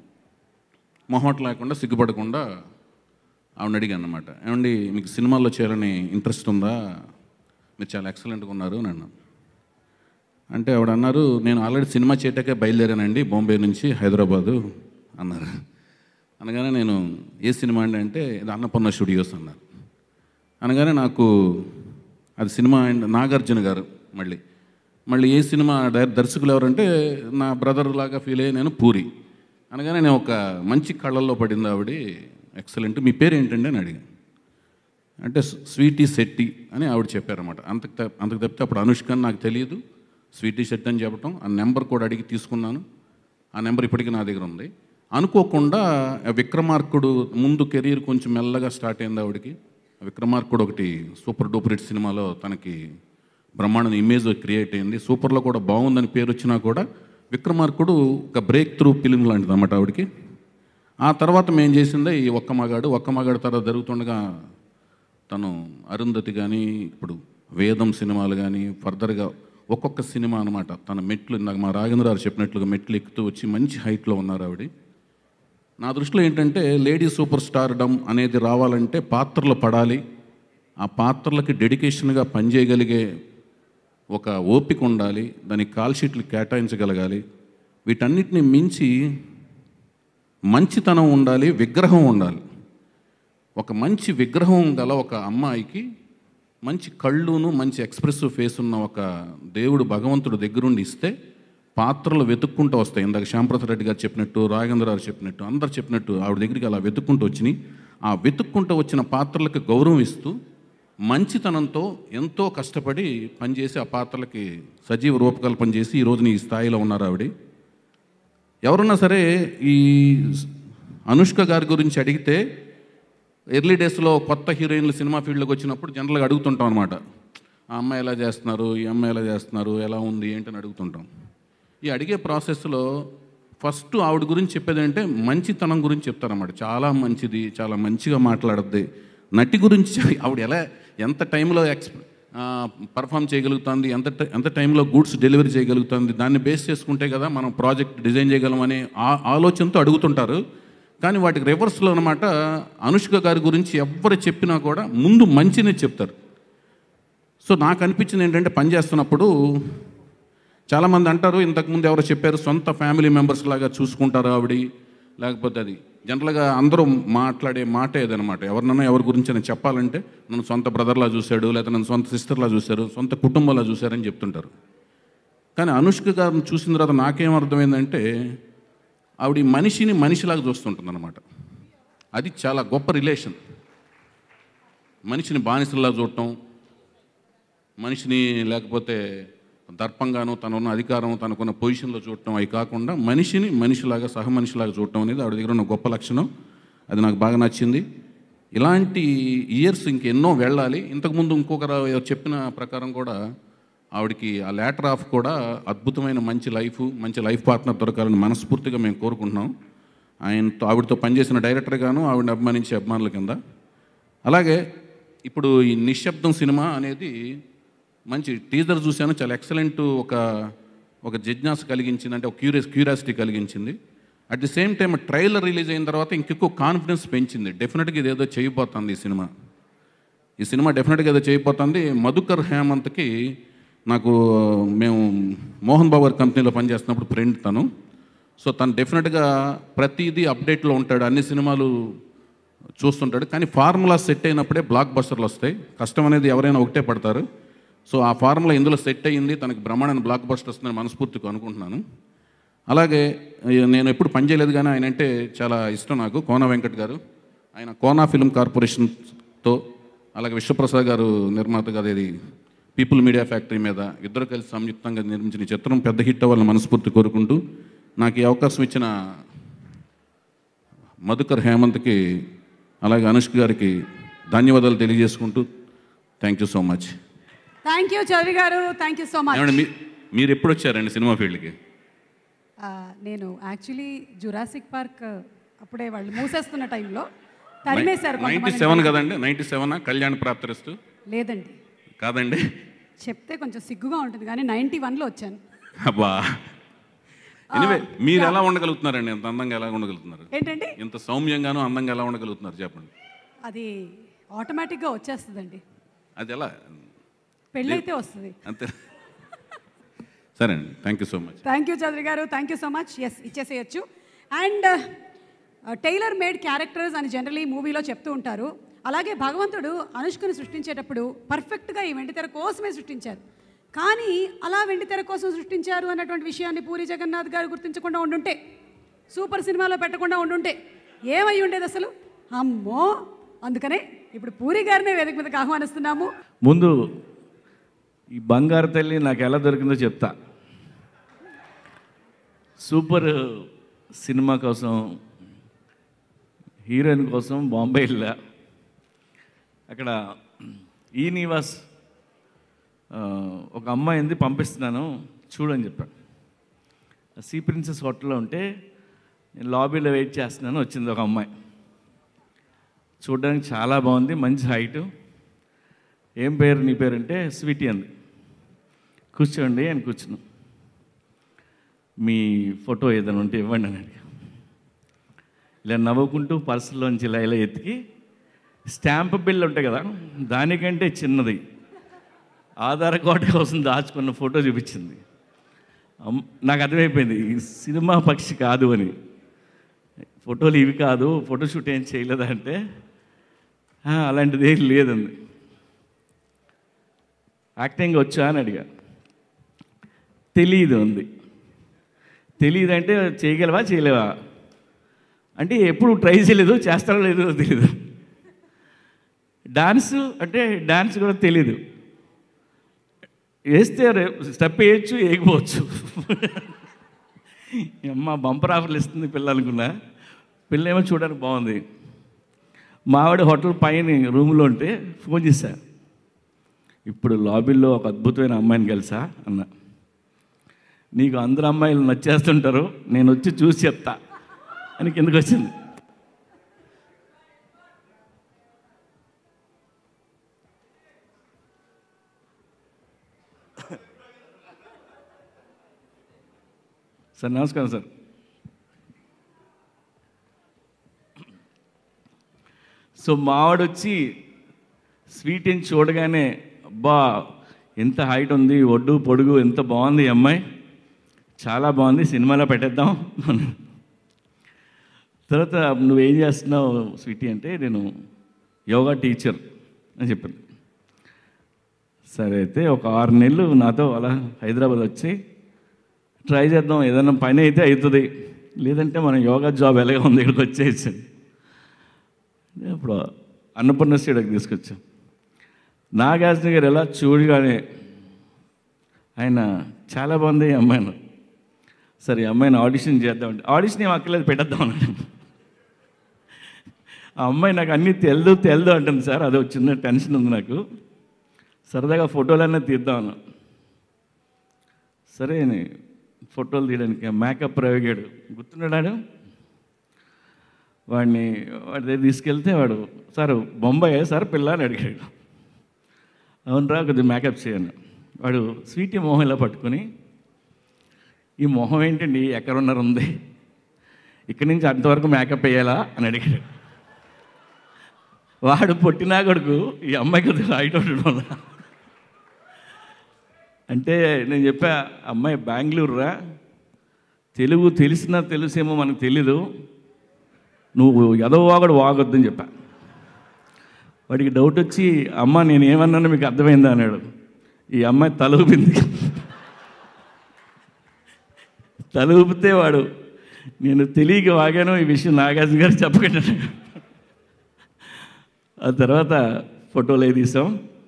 మొహమాట లేకుండా సిగ్గుపడకుండా ఆవిడ అడిగాను అనమాట ఏమండి మీకు సినిమాల్లో చేయాలని ఇంట్రెస్ట్ ఉందా మీరు చాలా ఎక్సలెంట్గా ఉన్నారు అని అన్నాను అంటే ఆవిడ అన్నారు నేను ఆల్రెడీ సినిమా చేయటాకే బయలుదేరానండి బాంబే నుంచి హైదరాబాదు అన్నారు అనగానే నేను ఏ సినిమా అండి అంటే ఇది అన్నపూర్ణ స్టూడియోస్ అన్నారు అనగానే నాకు అది సినిమా అండ్ నాగార్జున గారు మళ్ళీ మళ్ళీ ఏ సినిమా డైర- దర్శకులు ఎవరంటే నా బ్రదర్ లాగా ఫీల్ అయ్యి నేను పూరి అనగానే నేను ఒక మంచి కళ్ళల్లో పడింది ఆవిడ ఎక్సలెంట్ మీ పేరు ఏంటండి అని అడిగాను అంటే స్వీటీ శెట్టి అని ఆవిడ చెప్పారన్నమాట అంతకు త- అంతకు తప్పితే అప్పుడు అనుష్క అని నాకు తెలియదు స్వీటీ శెట్టి అని చెప్పటం ఆ నెంబర్ కూడా అడిగి తీసుకున్నాను ఆ నెంబర్ ఇప్పటికీ నా దగ్గర ఉంది అనుకోకుండా ఆ విక్రమార్కుడు ముందు కెరీర్ కొంచెం మెల్లగా స్టార్ట్ అయింది ఆవిడకి ఆ విక్రమార్కుడు ఒకటి సూపర్ డూపర్ హిట్ సినిమాలో తనకి బ్రహ్మాండ ఇమేజ్ క్రియేట్ అయింది సూపర్లో కూడా బాగుందని పేరు వచ్చినా కూడా విక్రమార్కుడు ఒక బ్రేక్ త్రూ ఫిలిం లాంటిది అన్నమాట ఆవిడకి ఆ తర్వాత మేము చేసిందే ఈ ఒక్క మగాడు ఒక్క మగాడు తర్వాత జరుగుతుండగా తను అరుంధతి కానీ ఇప్పుడు వేదం సినిమాలు కానీ ఫర్దర్గా ఒక్కొక్క సినిమా అనమాట తన మెట్లు ఇందాక మా రాఘేంద్ర గారు చెప్పినట్లుగా మెట్లు ఎక్కుతూ వచ్చి మంచి హైట్లో ఉన్నారు ఆవిడ నా దృష్టిలో ఏంటంటే లేడీ సూపర్ స్టార్ డమ్ అనేది రావాలంటే పాత్రలు పడాలి ఆ పాత్రలకి డెడికేషన్గా పనిచేయగలిగే ఒక ఓపిక ఉండాలి దానికి కాల్ షీట్లు కేటాయించగలగాలి వీటన్నిటిని మించి మంచితనం ఉండాలి విగ్రహం ఉండాలి ఒక మంచి విగ్రహం గల ఒక అమ్మాయికి మంచి కళ్ళును మంచి ఎక్స్ప్రెసివ్ ఫేస్ ఉన్న ఒక దేవుడు భగవంతుడు దగ్గరుండి ఇస్తే పాత్రలు వెతుక్కుంటూ వస్తాయి ఇందాక శ్యాంప్రసాద్ రెడ్డి గారు చెప్పినట్టు రాఘేంద్ర గారు చెప్పినట్టు అందరు చెప్పినట్టు ఆవిడ దగ్గరికి అలా వెతుక్కుంటూ వచ్చినాయి ఆ వెతుక్కుంటూ వచ్చిన పాత్రలకు గౌరవం ఇస్తూ మంచితనంతో ఎంతో కష్టపడి పనిచేసి ఆ పాత్రలకి సజీవ రూపకల్పన చేసి ఈ రోజున ఈ స్థాయిలో ఉన్నారు ఆవిడ ఎవరున్నా సరే ఈ అనుష్క గారి గురించి అడిగితే ఎర్లీ డేస్లో కొత్త హీరోయిన్లు సినిమా ఫీల్డ్లోకి వచ్చినప్పుడు జనరల్గా అడుగుతుంటాం అనమాట ఆ అమ్మాయి ఎలా చేస్తున్నారు ఈ అమ్మాయి ఎలా చేస్తున్నారు ఎలా ఉంది ఏంటని అడుగుతుంటాం ఈ అడిగే ప్రాసెస్లో ఫస్ట్ ఆవిడ గురించి చెప్పేది అంటే మంచితనం గురించి చెప్తారన్నమాట చాలా మంచిది చాలా మంచిగా మాట్లాడద్ది నటి గురించి చెప్- ఆవిడ ఎలా ఎంత టైంలో ఎక్స్ పర్ఫామ్ చేయగలుగుతుంది ఎంత ట- ఎంత టైంలో గూడ్స్ డెలివరీ చేయగలుగుతుంది దాన్ని బేస్ చేసుకుంటే కదా మనం ప్రాజెక్ట్ డిజైన్ చేయగలం అనే ఆ- ఆలోచనతో అడుగుతుంటారు కానీ వాటికి రివర్స్లో అనమాట అనుష్క గారి గురించి ఎవరు చెప్పినా కూడా ముందు మంచిని చెప్తారు సో నాకు అనిపించింది ఏంటంటే పని చేస్తున్నప్పుడు చాలామంది అంటారు ఇంతకుముందు ఎవరో చెప్పారు సొంత ఫ్యామిలీ మెంబర్స్ లాగా చూసుకుంటారు ఆవిడ లేకపోతే అది జనరల్గా అందరూ మాట్లాడే మాట ఏదనమాట ఎవరినైనా ఎవరి గురించి నేను చెప్పాలంటే నన్ను సొంత బ్రదర్లా చూశాడు లేకపోతే నన్ను సొంత సిస్టర్లా చూశారు సొంత కుటుంబంలా చూశారని చెప్తుంటారు కానీ అనుష్క గారిని చూసిన తర్వాత నాకేం అర్థమైందంటే ఆవిడ ఈ మనిషిని మనిషిలాగా చూస్తుంటుంది అనమాట అది చాలా గొప్ప రిలేషన్ మనిషిని బానిసలా చూడటం మనిషిని లేకపోతే దర్పంగాను తనున్న అధికారం తనకున్న పొజిషన్లో చూడటం అవి కాకుండా మనిషిని మనిషిలాగా సహ మనిషిలాగా చూడటం అనేది ఆవిడ దగ్గర ఉన్న గొప్ప లక్షణం అది నాకు బాగా నచ్చింది ఇలాంటి ఇయర్స్ ఇంకెన్నో వెళ్ళాలి ఇంతకుముందు ఇంకొకరు చెప్పిన ప్రకారం కూడా ఆవిడకి ఆ లేటర్ ఆఫ్ కూడా అద్భుతమైన మంచి లైఫ్ మంచి లైఫ్ పార్ట్నర్ దొరకాలని మనస్ఫూర్తిగా మేము కోరుకుంటున్నాం ఆయనతో ఆవిడతో పనిచేసిన డైరెక్టర్ గాను ఆవిడని అభిమానించే అభిమానుల కింద అలాగే ఇప్పుడు ఈ నిశ్శబ్దం సినిమా అనేది మంచి టీజర్ చూశాను చాలా ఎక్సలెంట్ ఒక ఒక జిజ్ఞాస కలిగించింది అంటే ఒక క్యూరియస్ క్యూరియాసిటీ కలిగించింది at the same time trailer release అయిన తర్వాత ఇంకెక్కువ కాన్ఫిడెన్స్ పెంచింది డెఫినెట్గా ఇది ఏదో చేయబోతుంది ఈ సినిమా ఈ సినిమా డెఫినెట్గా ఏదో చేయబోతుంది మధుకర్ హేమంత్కి నాకు మేము మోహన్ బాబు గారి కంపెనీలో పనిచేస్తున్నప్పుడు ఫ్రెండ్ తను సో తను డెఫినెట్గా ప్రతిదీ అప్డేట్లో ఉంటాడు అన్ని సినిమాలు చూస్తుంటాడు కానీ ఫార్ములా సెట్ అయినప్పుడే బ్లాక్ బస్టర్లు వస్తాయి కష్టం అనేది ఎవరైనా ఒకటే పడతారు సో ఆ ఫార్ములా ఇందులో సెట్ అయ్యింది తనకి బ్రహ్మాండమైన బ్లాక్ బస్టర్ వస్తుందని మనస్ఫూర్తిగా అనుకుంటున్నాను అలాగే ఈ నేను ఎప్పుడు పనిచేయలేదు కానీ ఆయన అంటే చాలా ఇష్టం నాకు కోన వెంకట్ గారు ఆయన కోనా ఫిల్మ్ కార్పొరేషన్తో అలాగే విశ్వప్రసాద్ గారు నిర్మాత గారు ఇది పీపుల్ మీడియా ఫ్యాక్టరీ మీద ఇద్దరు కలిసి సంయుక్తంగా నిర్మించిన ఈ చిత్రం పెద్ద హిట్ అవ్వాలని మనస్ఫూర్తి కోరుకుంటూ నాకు ఈ అవకాశం ఇచ్చిన మధుకర్ హేమంత్కి అలాగే అనుష్క గారికి ధన్యవాదాలు తెలియజేసుకుంటూ thank you so much thank you Chowdary garu thank you so much ఏమండి మీ- మీరు ఎప్పుడు వచ్చారండి సినిమా ఫీల్డ్కి నేను యాక్చువల్లీ జురాసిక్ పార్క్ అప్పుడే వాళ్ళు మూసేస్తున్న టైంలో తరిమేశారు నైంటీ కొంతమందిని. సెవెన్ కదండి నైంటీ సెవెనా కళ్యాణ్ ప్రాప్తరిస్తూ లేదండి కాదండి చెప్తే కొంచెం సిగ్గుగా ఉంటుంది కానీ నైంటీ వన్లో వచ్చాను అబ్బా ఎనివే మీరు ఎలా ఉండగలుగుతున్నారండి ఇంత అందంగా ఎలా ఉండగలుగుతున్నారు ఏంటండి ఇంత సౌమ్యంగాను అందంగా ఎలా ఉండగలుగుతున్నారు చెప్పండి అది ఆటోమేటిక్గా వచ్చేస్తుందండి అది ఎలా పెళ్ళైతే వస్తుంది అంతే సరే అండి thank you so much thank you Chowdary garu thank you so much yes ఇచ్చేసేయచ్చు అండ్ టైలర్ మేడ్ క్యారెక్టర్స్ అని జనరలీ మూవీలో చెప్తూ ఉంటారు అలాగే భగవంతుడు అనుష్కను సృష్టించేటప్పుడు పర్ఫెక్ట్గా ఈ వెండితెర కోసమే సృష్టించారు కానీ అలా వెండితెర కోసం సృష్టించారు అన్నటువంటి విషయాన్ని పూరి జగన్నాథ్ గారు గుర్తించకుండా ఉండుంటే సూపర్ సినిమాలో పెట్టకుండా ఉండుంటే ఏమై ఉండేది అసలు అమ్మో అందుకనే ఇప్పుడు పూరి గారినే వేదిక మీదకి ఆహ్వానిస్తున్నాము ముందు ఈ బంగారు తల్లి నాకు ఎలా దొరికిందో చెప్తా సూపర్ సినిమా కోసం హీరోయిన్ కోసం బాంబే వెళ్ళా అక్కడ ఈ నివాస్ ఆ, ఒక అమ్మాయింది పంపిస్తున్నాను చూడని చెప్పాను సీ ప్రిన్సెస్ హోటల్లో ఉంటే నేను లాబీలో వెయిట్ చేస్తున్నాను వచ్చింది ఒక అమ్మాయి చూడడానికి చాలా బాగుంది మంచి హైటు ఏం పేరు నీ పేరు అంటే స్వీటీ అంది కూర్చోండి అని కూర్చున్నాం మీ ఫోటో ఏదైనా ఉంటే ఇవ్వండి అని అడిగా ఇలా నవ్వుకుంటూ పర్సులోంచి ఇలా ఇలా ఎత్తికి స్టాంప్ బిల్ ఉంటాయి కదా దానికంటే చిన్నది ఆధార్ కార్డు కోసం దాచుకున్న ఫోటో చూపించింది అమ్- నాకు అర్థమైపోయింది ఈ సినిమా పక్షి కాదు అని ఫోటోలు ఇవి కాదు ఫోటోషూట్ ఏం చేయలేదా అంటే "ఆ, అలాంటిది ఏం లేదండి యాక్టింగ్ వచ్చా అని అడిగా తెలీదు ఉంది తెలియదంటే చేయగలవా చేయలేవా అంటే ఎప్పుడు ట్రై చేయలేదు చేస్తారో లేదో తెలియదు డాన్స్ అంటే డాన్స్ కూడా తెలీదు వేస్తే స్టెప్ వేయచ్చు వేయకపోవచ్చు అమ్మ బంపర్ ఆఫర్లు ఇస్తుంది పిల్ల అనుకున్నా పిల్ల ఏమో చూడడానికి బాగుంది మావిడ హోటల్ పైన రూమ్లో ఉంటే ఫోన్ చేశా ఇప్పుడు లాబీలో ఒక అద్భుతమైన అమ్మాయిని కలిసా అన్న నీకు అందరు అమ్మాయిలు నచ్చేస్తుంటారు నేను వచ్చి చూసి చెప్తా అని కిందకు వచ్చింది సార్ నమస్కారం సార్ సో మావాడు వచ్చి స్వీట్ అని చూడగానే అబ్బా ఎంత హైట్ ఉంది ఒడ్డు పొడుగు ఎంత బాగుంది ఈ అమ్మాయి చాలా బాగుంది సినిమాలో పెట్టేద్దాం తర్వాత నువ్వేం చేస్తున్నావు స్వీటీ అంటే నేను యోగా టీచర్ అని చెప్పాను సరే అయితే ఒక ఆరు నెలలు నాతో అలా హైదరాబాద్ వచ్చి ట్రై చేద్దాం ఏదైనా పని అయితే అవుతుంది లేదంటే మనం యోగా జాబ్ ఎలాగ ఉంది ఇక్కడికి వచ్చేసి ఇప్పుడు అన్నపూర్ణ స్టేడియోకి తీసుకొచ్చాం నాగార్జున గారు ఎలా చూడగానే ఆయన చాలా బాగుంది ఈ అమ్మాయిని సరే ఈ అమ్మాయిని ఆడిషన్ చేద్దామంటే ఆడిషన్ ఏం అక్కర్లేదు పెట్టేద్దాం అన్నాడు ఆ అమ్మాయి నాకు అన్నీ తెల్దు తెల్దు అంటుంది సార్ అదో చిన్న టెన్షన్ ఉంది నాకు సరదాగా ఫోటోలన్నీ తీద్దామన్నా సరే ఫోటోలు తీయడానికి మేకప్ ప్రయోగాడు గుర్తున్నాడు వాడిని వాడి దగ్గర తీసుకెళ్తే వాడు సార్ బొంబాయి సార్ పిల్ల అని అడిగాడు అవునరా కొద్దిగా మేకప్ చేయను వాడు స్వీటీ మొహం ఇలా పట్టుకొని ఈ మొహం ఏంటండి ఎక్కడున్నారు ఉంది ఇక్కడి నుంచి అంతవరకు మేకప్ వేయాలా అని అడిగాడు వాడు పొట్టినా కొడుకు ఈ అమ్మాయి కొద్దిగా హైట్ ఉండడం అంటే నేను చెప్పా అమ్మాయి బెంగళూరు రా తెలుగు తెలిసినా తెలుసేమో మనకు తెలీదు నువ్వు ఎదవ వాగడు వాగొద్దని చెప్పా వాడికి డౌట్ వచ్చి అమ్మ నేను ఏమన్నాను మీకు అర్థమైందా అన్నాడు ఈ అమ్మాయి తల ఊపింది తల ఊపితే వాడు నేను తెలియక వాగాను ఈ విషయం నాగార్జున గారు చెప్పకుండా ఆ తర్వాత ఫోటోలు అవి తీసాం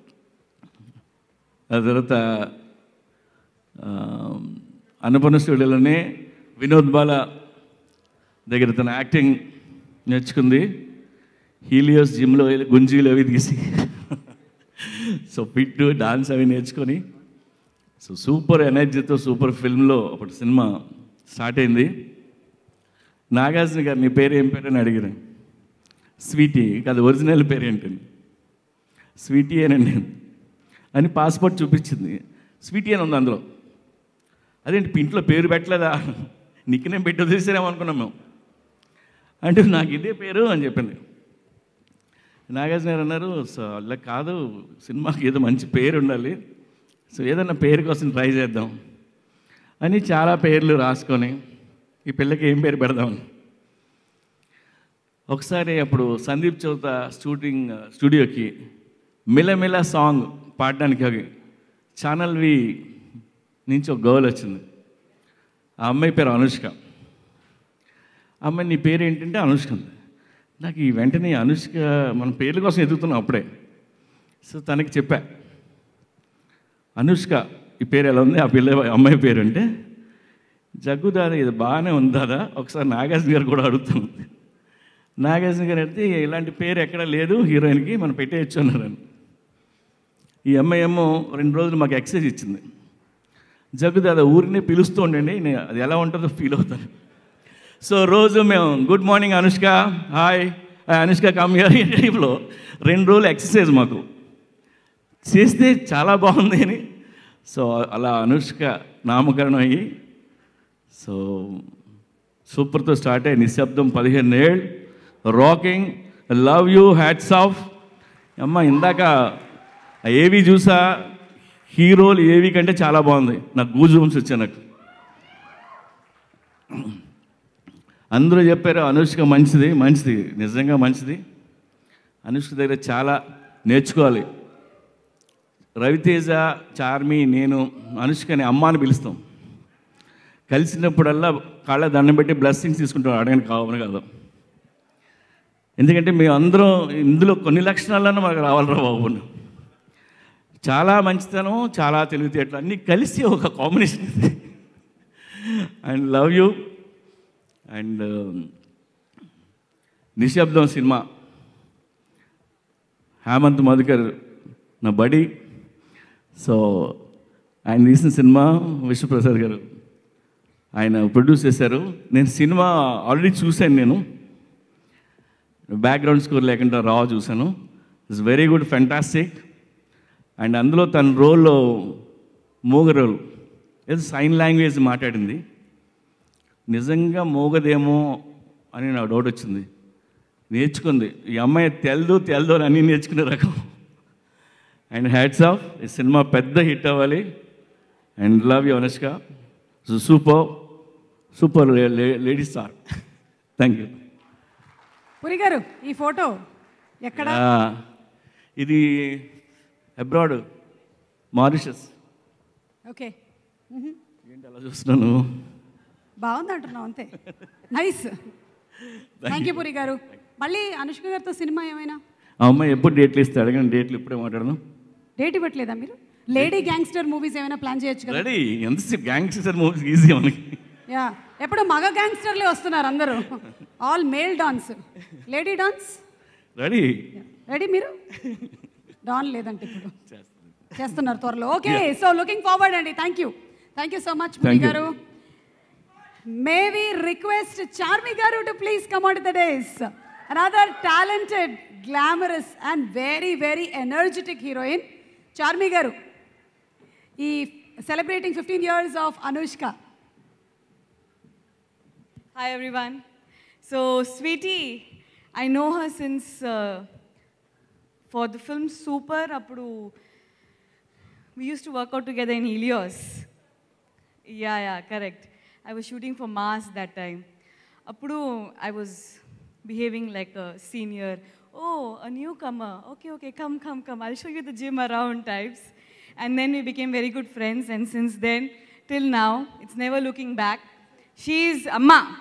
ఆ తర్వాత ఆ, అన్నపూర్ణ స్టూడియోలోనే వినోద్ బాల దగ్గర తన యాక్టింగ్ నేర్చుకుంది హీలియోస్ జిమ్లో వెళ్ళి గుంజీలు అవి తీసి సో ఫిట్ డాన్స్ అవి నేర్చుకొని సో సూపర్ ఎనర్జీతో సూపర్ ఫిల్మ్లో ఒకటి సినిమా స్టార్ట్ అయింది నాగార్జున గారు నీ పేరు ఏం పేరు అని అడిగారు స్వీటీ అది ఒరిజినల్ పేరు ఏంటండి స్వీటీ అనండి అని పాస్పోర్ట్ చూపించింది స్వీటీ అని ఉంది అందులో అదేంటి ఇంట్లో పేరు పెట్టలేదా నిక్నేం పెట్టి వదిలేసారేమో అనుకున్నాం మేము అంటే నాకు ఇదే పేరు అని చెప్పింది నాగార్జున గారు అన్నారు సో అలా కాదు సినిమాకి ఏదో మంచి పేరు ఉండాలి సో ఏదన్నా పేరు కోసం ట్రై చేద్దాం అని చాలా పేర్లు రాసుకొని ఈ పిల్లకి ఏం పేరు పెడదామని ఒకసారి అప్పుడు సందీప్ చౌత షూటింగ్ స్టూడియోకి మిలమిల సాంగ్ పాడడానికి అవి ఛానల్ వి నుంచి ఒక గర్ల్ వచ్చింది ఆ అమ్మాయి పేరు అనుష్క ఆ అమ్మాయి నీ పేరు ఏంటంటే అనుష్క ఉంది నాకు ఈ వెంటనే అనుష్క మన పేర్ల కోసం ఎదుగుతున్నాం అప్పుడే సో తనకి చెప్పా అనుష్క ఈ పేరు ఎలా ఉంది ఆ పిల్ల అమ్మాయి పేరు అంటే జగ్గు దాదా ఇది బాగానే ఉంది దాదా ఒకసారి నాగార్జున గారు కూడా అడుగుతాను నాగార్జున గారు అడిగితే ఇలాంటి పేరు ఎక్కడా లేదు హీరోయిన్కి మనం పెట్టేయచ్చు అన్నారని ఈ అమ్మాయి ఏమో రెండు రోజులు మాకు ఎక్సైజ్ ఇచ్చింది జగ్గు దాదా ఊరినే పిలుస్తూ ఉండండి నేను అది ఎలా ఉంటుందో ఫీల్ అవుతాను సో రోజు మేము good morning Anushka hi Anushka come here ఈ టైప్లో రెండు రోజులు ఎక్సర్సైజ్ మాకు చేస్తే చాలా బాగుంది అని సో అలా అనుష్క నామకరణం అయ్యి సో సూపర్తో స్టార్ట్ అయ్యి నిశ్శబ్దం పదిహేను ఏళ్ళు rocking love you hats off అమ్మ ఇందాక ఏవి చూసా హీరోలు ఏవి కంటే చాలా బాగుంది నాకు గూజు వంశ వచ్చా నాకు అందరూ చెప్పారు అనుష్క మంచిది మంచిది నిజంగా మంచిది అనుష్క దగ్గర చాలా నేర్చుకోవాలి రవితేజ చార్మి నేను అనుష్కని అమ్మ అని పిలుస్తాం కలిసినప్పుడల్లా కాళ్ళ దండం పెట్టి బ్లెస్సింగ్స్ తీసుకుంటాం అడగని కావాలి కాదు ఎందుకంటే మేము అందరం ఇందులో కొన్ని లక్షణాలన్నా మాకు రావాలరా బాబు చాలా మంచితనం చాలా తెలివితేటలు అన్నీ కలిసి ఒక కాంబినేషన్ ఇది and love you and Nishabdham సినిమా హేమంత్ మధుకర్ నా బడి సో ఆయన తీసిన సినిమా విశ్వప్రసాద్ గారు ఆయన ప్రొడ్యూస్ చేశారు నేను సినిమా ఆల్రెడీ చూశాను నేను బ్యాక్గ్రౌండ్ స్కోర్ లేకుండా రా చూశాను it's very good fantastic and అందులో తన రోల్లో మూగ రోల్ ఏదో సైన్ లాంగ్వేజ్ మాట్లాడింది నిజంగా మోగదేమో అని నాకు డౌట్ వచ్చింది నేర్చుకుంది ఈ అమ్మాయి తెల్దు తెల్దు అని అన్నీ నేర్చుకునే రకం అండ్ హ్యాట్స్ ఆఫ్ ఈ సినిమా పెద్ద హిట్ అవ్వాలి and love you Anushka super super lady star thank you Puri garu ఈ ఫోటో ఎక్కడ ఇది అబ్రాడ్ మారిషస్ ఓకే ఏంటి అలా చూస్తున్నాను బాగుంది అంటున్నావు అంతే నైస్ థ్యాంక్ యూ పురి గారు మళ్ళీ అనుష్క గారితో సినిమా ఏమైనా ఆ అమ్మాయి ఎప్పుడు డేట్లు ఇస్తే అడగండి డేట్లు ఇప్పుడే మాట్లాడదాం డేట్ ఇవ్వట్లేదా మీరు లేడీ గ్యాంగ్స్టర్ మూవీస్ ఏమైనా ప్లాన్ చేయొచ్చు కదా రెడీ ఎంతసేపు గ్యాంగ్స్టర్ మూవీస్ ఈజీ మనకి యా ఎప్పుడు మగ గ్యాంగ్స్టర్లే వస్తున్నారు అందరూ all male dons lady dons ready ready మీరు డాన్ లేదంటే ఇప్పుడు చేస్తున్నారు త్వరలో ఓకే సో లుకింగ్ ఫార్వర్డ్ అండి thank you thank you so much Muni Thank you. Garu may we request Charmi garu to please come out the days another talented glamorous and very very energetic heroine Charmi garu ఈ celebrating fifteen years of Anushka Hi everyone. So, Sweetie, I know her since uh, for the film Super. Appudu, we used to work out together in Helios. Yeah, yeah, correct. I was shooting for Mars that time. Appudu, I was behaving like a senior. Oh, a newcomer. Okay, okay, come, come, come. I'll show you the gym around types. And then we became very good friends. And since then, till now, it's never looking back. She's Amma.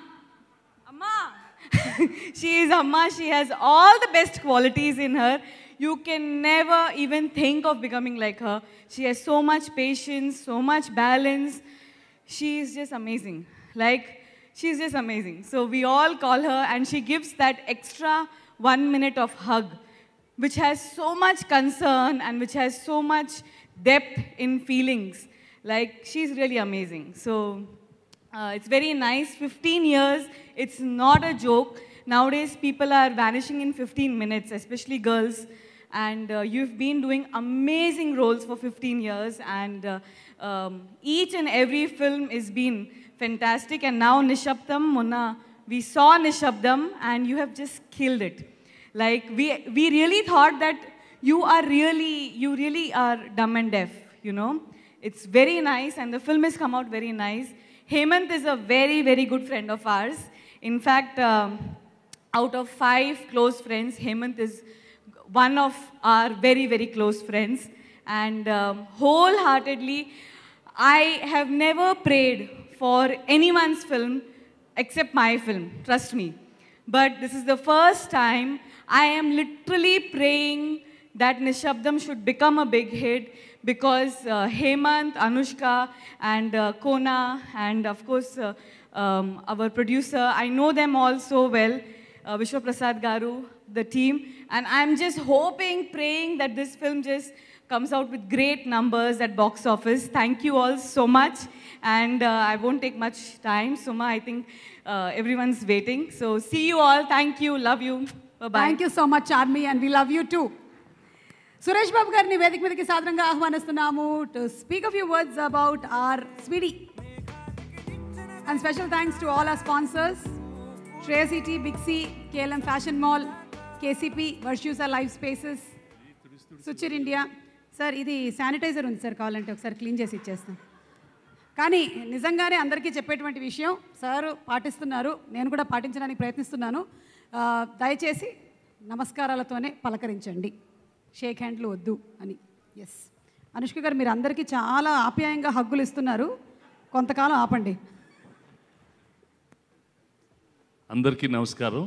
Amma. she is Amma. She has all the best qualities in her. You can never even think of becoming like her. She has so much patience, so much balance. She is just amazing. Like, she's just amazing. So we all call her, and she gives that extra one minute of hug, which has so much concern and which has so much depth in feelings. Like, she's really amazing. So, uh, it's very nice. 15 years, it's not a joke. Nowadays, people are vanishing in 15 minutes, especially girls. And uh, you've been doing amazing roles for 15 years. And uh, um, each and every film has been fantastic. And now, Nishabdam, Mona, we saw Nishabdam, and you have just killed it. Like, we, we really thought that you are really, you really are dumb and deaf, you know. It's very nice, and the film has come out very nice. Hemant is a very, very good friend of ours. In fact, um, out of five close friends, Hemant is one of our very, very close friends. And um, wholeheartedly, I have never prayed for anyone's film except my film, trust me. But this is the first time I am literally praying that Nishabdam should become a big hit because uh, Hemant, Anushka, and uh, Kona, and of course uh, um, our producer, I know them all so well, uh, Vishwa Prasad Garu, the team, and I'm just hoping, praying that this film just comes out with great numbers at box office. Thank you all so much, and uh, I won't take much time. Suma, I think uh, everyone's waiting. So see you all. Thank you. Love you. Bye bye. Thank you so much army and we love you too Suresh Babu గారిని వేదిక మీదకి సాదరంగా ఆహ్వానిస్తున్నాము to speak of you words about our Sweety and special thanks to all our sponsors Shreyas city Big C KLM fashion Mall KCP Virtusa Life Spaces Suchir India sir ఇది sanitiser ఉంది sir కావాలంటే ఒకసారి clean చేసి ఇచ్చేస్తాం కానీ నిజంగానే అందరికీ చెప్పేటువంటి విషయం సార్ పాటిస్తున్నారు నేను కూడా పాటించడానికి ప్రయత్నిస్తున్నాను ఆ, దయచేసి నమస్కారాలతోనే పలకరించండి షేక్ హ్యాండ్లు వద్దు అని ఎస్ అనుష్క గారు మీరు అందరికీ చాలా ఆప్యాయంగా హగ్గులు ఇస్తున్నారు కొంతకాలం ఆపండి అందరికీ నమస్కారం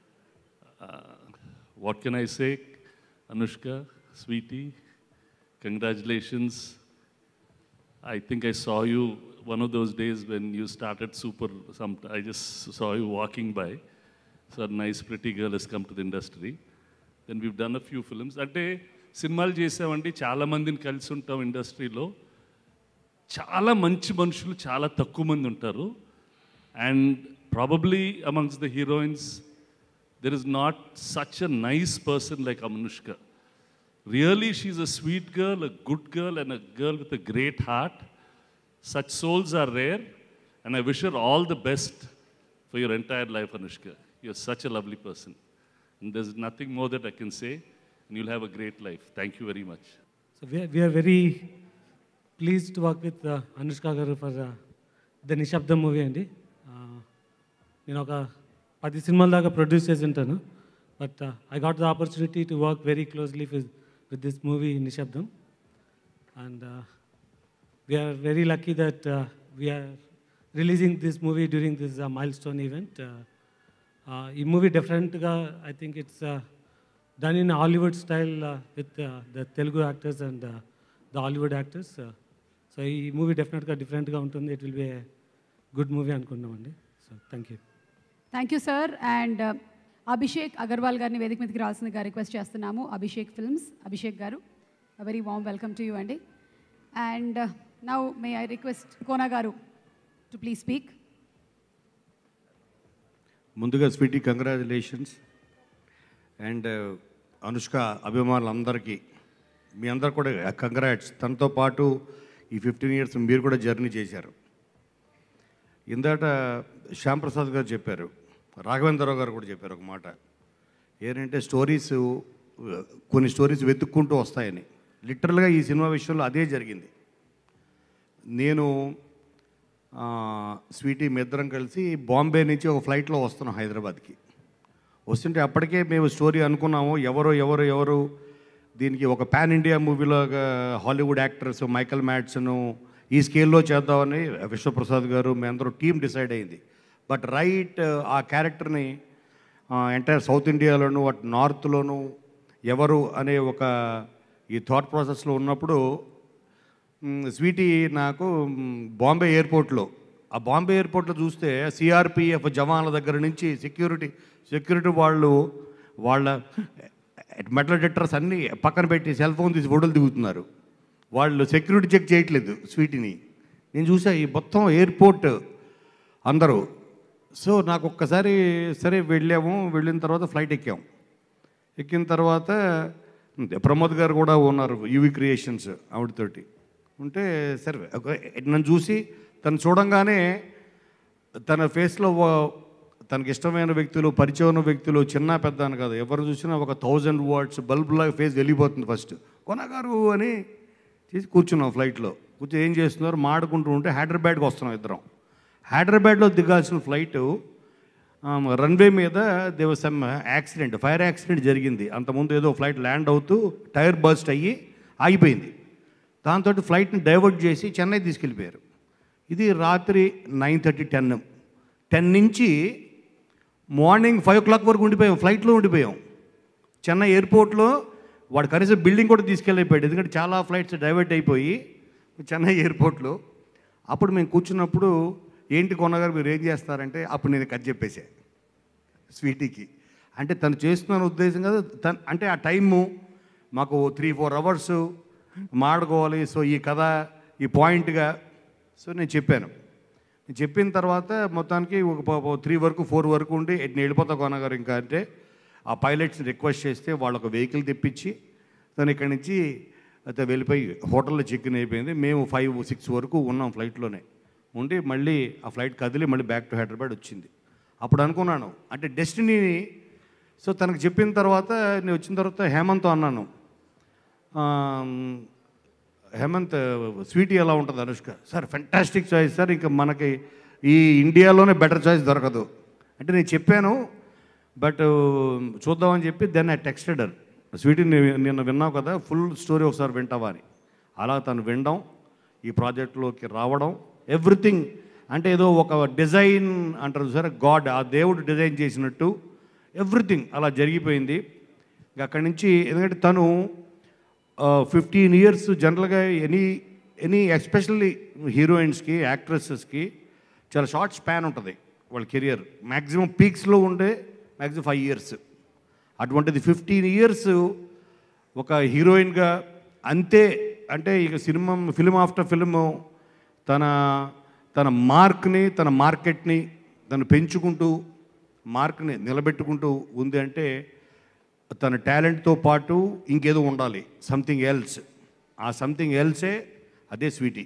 what can I say Anushka Sweety congratulations I think I saw you one of those days when you started super. Some I just saw you walking by. So a nice, pretty girl has come to the industry. Then we've done a few films. అంటే సినిమాలు చేసామండి చాలా మందిని కలిసి ఉంటాం ఇండస్ట్రీలో చాలా మంచి మనుషులు చాలా తక్కువ మంది ఉంటారు and probably amongst the heroines there is not such a nice person like అమనుష్క Really, she's a sweet girl, a good girl, and a girl with a great heart. Such souls are rare, and I wish her all the best for your entire life, Anushka. You're such a lovely person. And there's nothing more that I can say, and you'll have a great life. Thank you very much. So we are, we are very pleased to work with uh, Anushka garu for uh, the Nishabdham movie అండి Uh, నేను ఒక పది సినిమాల దాకా produce చేసి ఉంటాను but I got the opportunity to work very closely with with this movie Nishabdham and we're very lucky that we're releasing this movie during this milestone event ఈ movie డిఫరెంట్గా I think it's done in Hollywood style uh, with uh, the Telugu actors and uh, the Hollywood actors. Uh, so ఈ movie డెఫినెట్గా డిఫరెంట్గా ఉంటుంది it will be a good movie అనుకున్నామండి so thank you thank you sir and Abhishek Agarwal గారిని వేదిక మీదకి రావాల్సిందిగా request చేస్తున్నాము Abhishek films Abhishek garu very warm welcome to you అండి and now may I request Kona garu to please speak ముందుగా స్వీటీ కంగ్రాచులేషన్స్ అండ్ అనుష్క అభిమానులందరికీ మీ అందరు కూడా కంగ్రాట్స్ తనతో పాటు ఈ ఫిఫ్టీన్ ఇయర్స్ మీరు కూడా జర్నీ చేశారు ఇందాట శ్యామ్ ప్రసాద్ గారు చెప్పారు రాఘవేంద్రరావు గారు కూడా చెప్పారు ఒక మాట ఏంటంటే స్టోరీస్ కొన్ని స్టోరీస్ వెతుక్కుంటూ వస్తాయని లిటరల్గా ఈ సినిమా విషయంలో అదే జరిగింది నేను ఆ, స్వీటీ మీ ఇద్దరం కలిసి బాంబే నుంచి ఒక ఫ్లైట్లో వస్తున్నాం హైదరాబాద్కి వస్తుంటే అప్పటికే మేము స్టోరీ అనుకున్నాము ఎవరో ఎవరు ఎవరు దీనికి ఒక పాన్ ఇండియా మూవీలాగా హాలీవుడ్ యాక్టర్స్ మైకల్ మ్యాట్సను ఈ స్కేల్లో చేద్దామని విశ్వప్రసాద్ గారు మీ అందరూ టీం డిసైడ్ అయింది బట్ రైట్ ఆ క్యారెక్టర్ని ఎంటైర్ సౌత్ ఇండియాలోను అటు నార్త్లోను ఎవరు అనే ఒక ఈ థాట్ ప్రాసెస్లో ఉన్నప్పుడు మ్, స్వీటీ నాకు మ్, బాంబే ఎయిర్పోర్ట్లో ఆ బాంబే ఎయిర్పోర్ట్లో చూస్తే సిఆర్పిఎఫ్ జవాన్ల దగ్గర నుంచి సెక్యూరిటీ సెక్యూరిటీ వాళ్ళు వాళ్ళ మెటల్ డిటెక్టర్స్ అన్నీ పక్కన పెట్టి సెల్ ఫోన్ తీసి ఫోటోలు దిగుతున్నారు వాళ్ళు సెక్యూరిటీ చెక్ చేయట్లేదు స్వీటీని నేను చూసా ఈ మొత్తం ఎయిర్పోర్ట్ అందరూ సో నాకు ఒక్కసారి సరే వెళ్ళాము వెళ్ళిన తర్వాత ఫ్లైట్ ఎక్కాం ఎక్కిన తర్వాత ప్రమోద్ గారు కూడా ఉన్నారు యూవి క్రియేషన్స్ ఆవిడతోటి ఉంటే సరే ఒక- నన్ను చూసి తను చూడంగానే తన ఫేస్లో తనకి ఇష్టమైన వ్యక్తులు పరిచయం ఉన్న వ్యక్తులు చిన్న పెద్ద అని కాదు ఎవరు చూసినా ఒక థౌజండ్ వర్డ్స్ బల్బులాగా ఫేస్ వెళ్ళిపోతుంది ఫస్ట్ కొనగారు అని చేసి కూర్చున్నాం ఫ్లైట్లో కూర్చొని ఏం చేస్తున్నారు మాడుకుంటూ ఉంటే హైదరాబాద్కి వస్తున్నాం ఇద్దరం హైదరాబాద్లో దిగాల్సిన ఫ్లైట్ రన్వే మీద దేవ సమ్ యాక్సిడెంట్ ఫైర్ యాక్సిడెంట్ జరిగింది అంతకుముందు ఏదో ఫ్లైట్ ల్యాండ్ అవుతూ టైర్ బర్స్ట్ అయ్యి ఆగిపోయింది దాంతో ఫ్లైట్ని డైవర్ట్ చేసి చెన్నై తీసుకెళ్ళిపోయారు ఇది రాత్రి నైన్ థర్టీ టెన్ టెన్ నుంచి మార్నింగ్ ఫైవ్ ఓ క్లాక్ వరకు ఉండిపోయాం ఫ్లైట్లో ఉండిపోయాం చెన్నై ఎయిర్పోర్ట్లో వాడు కనీసం బిల్డింగ్ కూడా తీసుకెళ్ళిపోయాడు ఎందుకంటే చాలా ఫ్లైట్స్ డైవర్ట్ అయిపోయి చెన్నై ఎయిర్పోర్ట్లో అప్పుడు మేము కూర్చున్నప్పుడు ఏంటి కొనగారు మీరు ఏం చేస్తారంటే అప్పుడు నేను కట్ చెప్పేసా స్వీటీకి అంటే తను చేస్తున్న ఉద్దేశం కదా తను అంటే ఆ టైము మాకు త్రీ ఫోర్ అవర్స్ మాడుకోవాలి సో ఈ కథ ఈ పాయింట్గా సో నేను చెప్పాను నేను చెప్పిన తర్వాత మొత్తానికి ఒక త్రీ వరకు ఫోర్ వరకు ఉండి నేను వెళ్ళిపోతా కొనగారు ఇంకా అంటే ఆ పైలట్స్ని రిక్వెస్ట్ చేస్తే వాళ్ళు ఒక వెహికల్ తెప్పించి తను ఇక్కడి నుంచి అయితే వెళ్ళిపోయి హోటల్లో చెక్ ఇన్ అయిపోయింది మేము ఫైవ్ సిక్స్ వరకు ఉన్నాం ఫ్లైట్లోనే ఉండి మళ్ళీ ఆ ఫ్లైట్ కదిలి మళ్ళీ బ్యాక్ టు హైదరాబాద్ వచ్చింది అప్పుడు అనుకున్నాను అంటే డెస్టినీని సో తనకు చెప్పిన తర్వాత నేను వచ్చిన తర్వాత హేమంత్తో అన్నాను ఆమ్, హేమంత్ స్వీటీ ఎలా ఉంటుంది Anushka sir fantastic choice sir ఇంకా మనకి ఈ ఇండియాలోనే బెటర్ చాయిస్ దొరకదు అంటే నేను చెప్పాను బట్ చూద్దామని చెప్పి దెన్ ఐ టెక్స్టెడ్ స్వీటీ నిన్న విన్నావు కదా ఫుల్ స్టోరీ ఒకసారి వింటావా అని అలా తను వినడం ఈ ప్రాజెక్టులోకి రావడం ఎవ్రీథింగ్ అంటే ఏదో ఒక డిజైన్ అంటారు సరే గాడ్ ఆ దేవుడు డిజైన్ చేసినట్టు ఎవ్రీథింగ్ అలా జరిగిపోయింది ఇంకా అక్కడి నుంచి ఎందుకంటే తను ఫిఫ్టీన్ ఇయర్స్ జనరల్గా ఎనీ ఎనీ ఎస్పెషల్లీ హీరోయిన్స్కి యాక్ట్రెసెస్కి చాలా షార్ట్ స్పాన్ ఉంటుంది వాళ్ళ కెరియర్ మ్యాక్సిమం పీక్స్లో ఉండే మ్యాక్సిమం ఫైవ్ ఇయర్స్ అటువంటిది ఫిఫ్టీన్ ఇయర్స్ ఒక హీరోయిన్గా అంతే అంటే ఇక సినిమా ఫిలిం ఆఫ్టర్ ఫిలిం తన తన మార్క్ని తన మార్కెట్ని తను పెంచుకుంటూ మార్క్ని నిలబెట్టుకుంటూ ఉంది అంటే తన టాలెంట్తో పాటు ఇంకేదో ఉండాలి సంథింగ్ ఎల్స్ ఆ సంథింగ్ ఎల్సే అదే స్వీటీ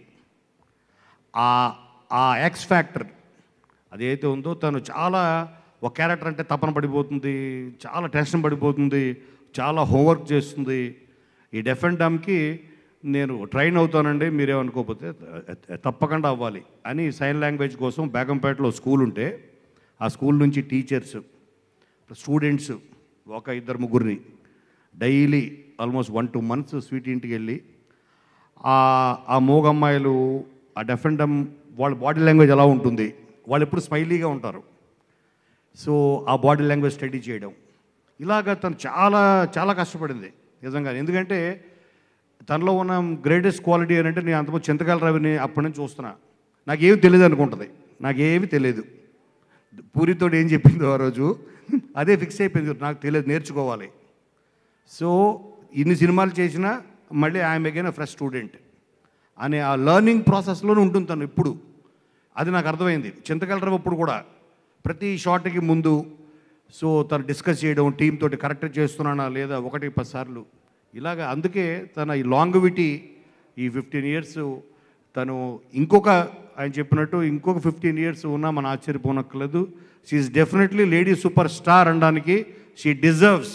ఆ ఆ ఎక్స్ ఫ్యాక్టర్ అదైతే ఉందో తను చాలా ఒక క్యారెక్టర్ అంటే తపన పడిపోతుంది చాలా టెన్షన్ పడిపోతుంది చాలా హోంవర్క్ చేస్తుంది ఈ డెఫ్ అండ్ డమ్కి నేను ట్రైన్ అవుతానండి మీరేమనుకోకపోతే తప్పకుండా అవ్వాలి అని సైన్ లాంగ్వేజ్ కోసం బేగంపేటలో స్కూల్ ఉంటే ఆ స్కూల్ నుంచి టీచర్స్ స్టూడెంట్స్ ఒక ఇద్దరు ముగ్గురిని daily almost one two months sweet ఇంటికి వెళ్ళి ఆ ఆ మూగమ్మాయిలు ఆ డెఫ్ అండ్ డమ్ వాళ్ళ బాడీ లాంగ్వేజ్ ఎలా ఉంటుంది వాళ్ళు ఎప్పుడు స్మైలీగా ఉంటారు సో ఆ బాడీ లాంగ్వేజ్ స్టడీ చేయడం ఇలాగ తను చాలా చాలా కష్టపడింది నిజంగా ఎందుకంటే తనలో ఉన్న గ్రేటెస్ట్ క్వాలిటీ ఏంటంటే నేను అంతమంది చింతకాల రవిని అప్పటి నుంచి చూస్తున్నా నాకేమి తెలియదు అనుకుంటుంది నాకేమి తెలియదు పూరితో ఏం చెప్పిందో ఆ రోజు అదే ఫిక్స్ అయిపోయింది నాకు తెలియదు నేర్చుకోవాలి సో ఇన్ని సినిమాలు చేసినా మళ్ళీ ఐఎమ్ అగైన్ ఫ్రెష్ స్టూడెంట్ అనే ఆ లర్నింగ్ ప్రాసెస్లోనే ఉంటుంది తను ఇప్పుడు అది నాకు అర్థమైంది చింతకలరావు ఇప్పుడు కూడా ప్రతి షాట్కి ముందు సో తను డిస్కస్ చేయడం టీం తోటి కరెక్ట్ చేస్తున్నానా లేదా ఒకటి పది సార్లు ఇలాగ అందుకే తన ఈ లాంగ్విటీ ఈ ఫిఫ్టీన్ ఇయర్స్ తను ఇంకొక ఆయన చెప్పినట్టు ఇంకొక ఫిఫ్టీన్ ఇయర్స్ ఉన్నా మన ఆశ్చర్యపోనక్కర్లేదు she's definitely lady super star అనడానికి she deserves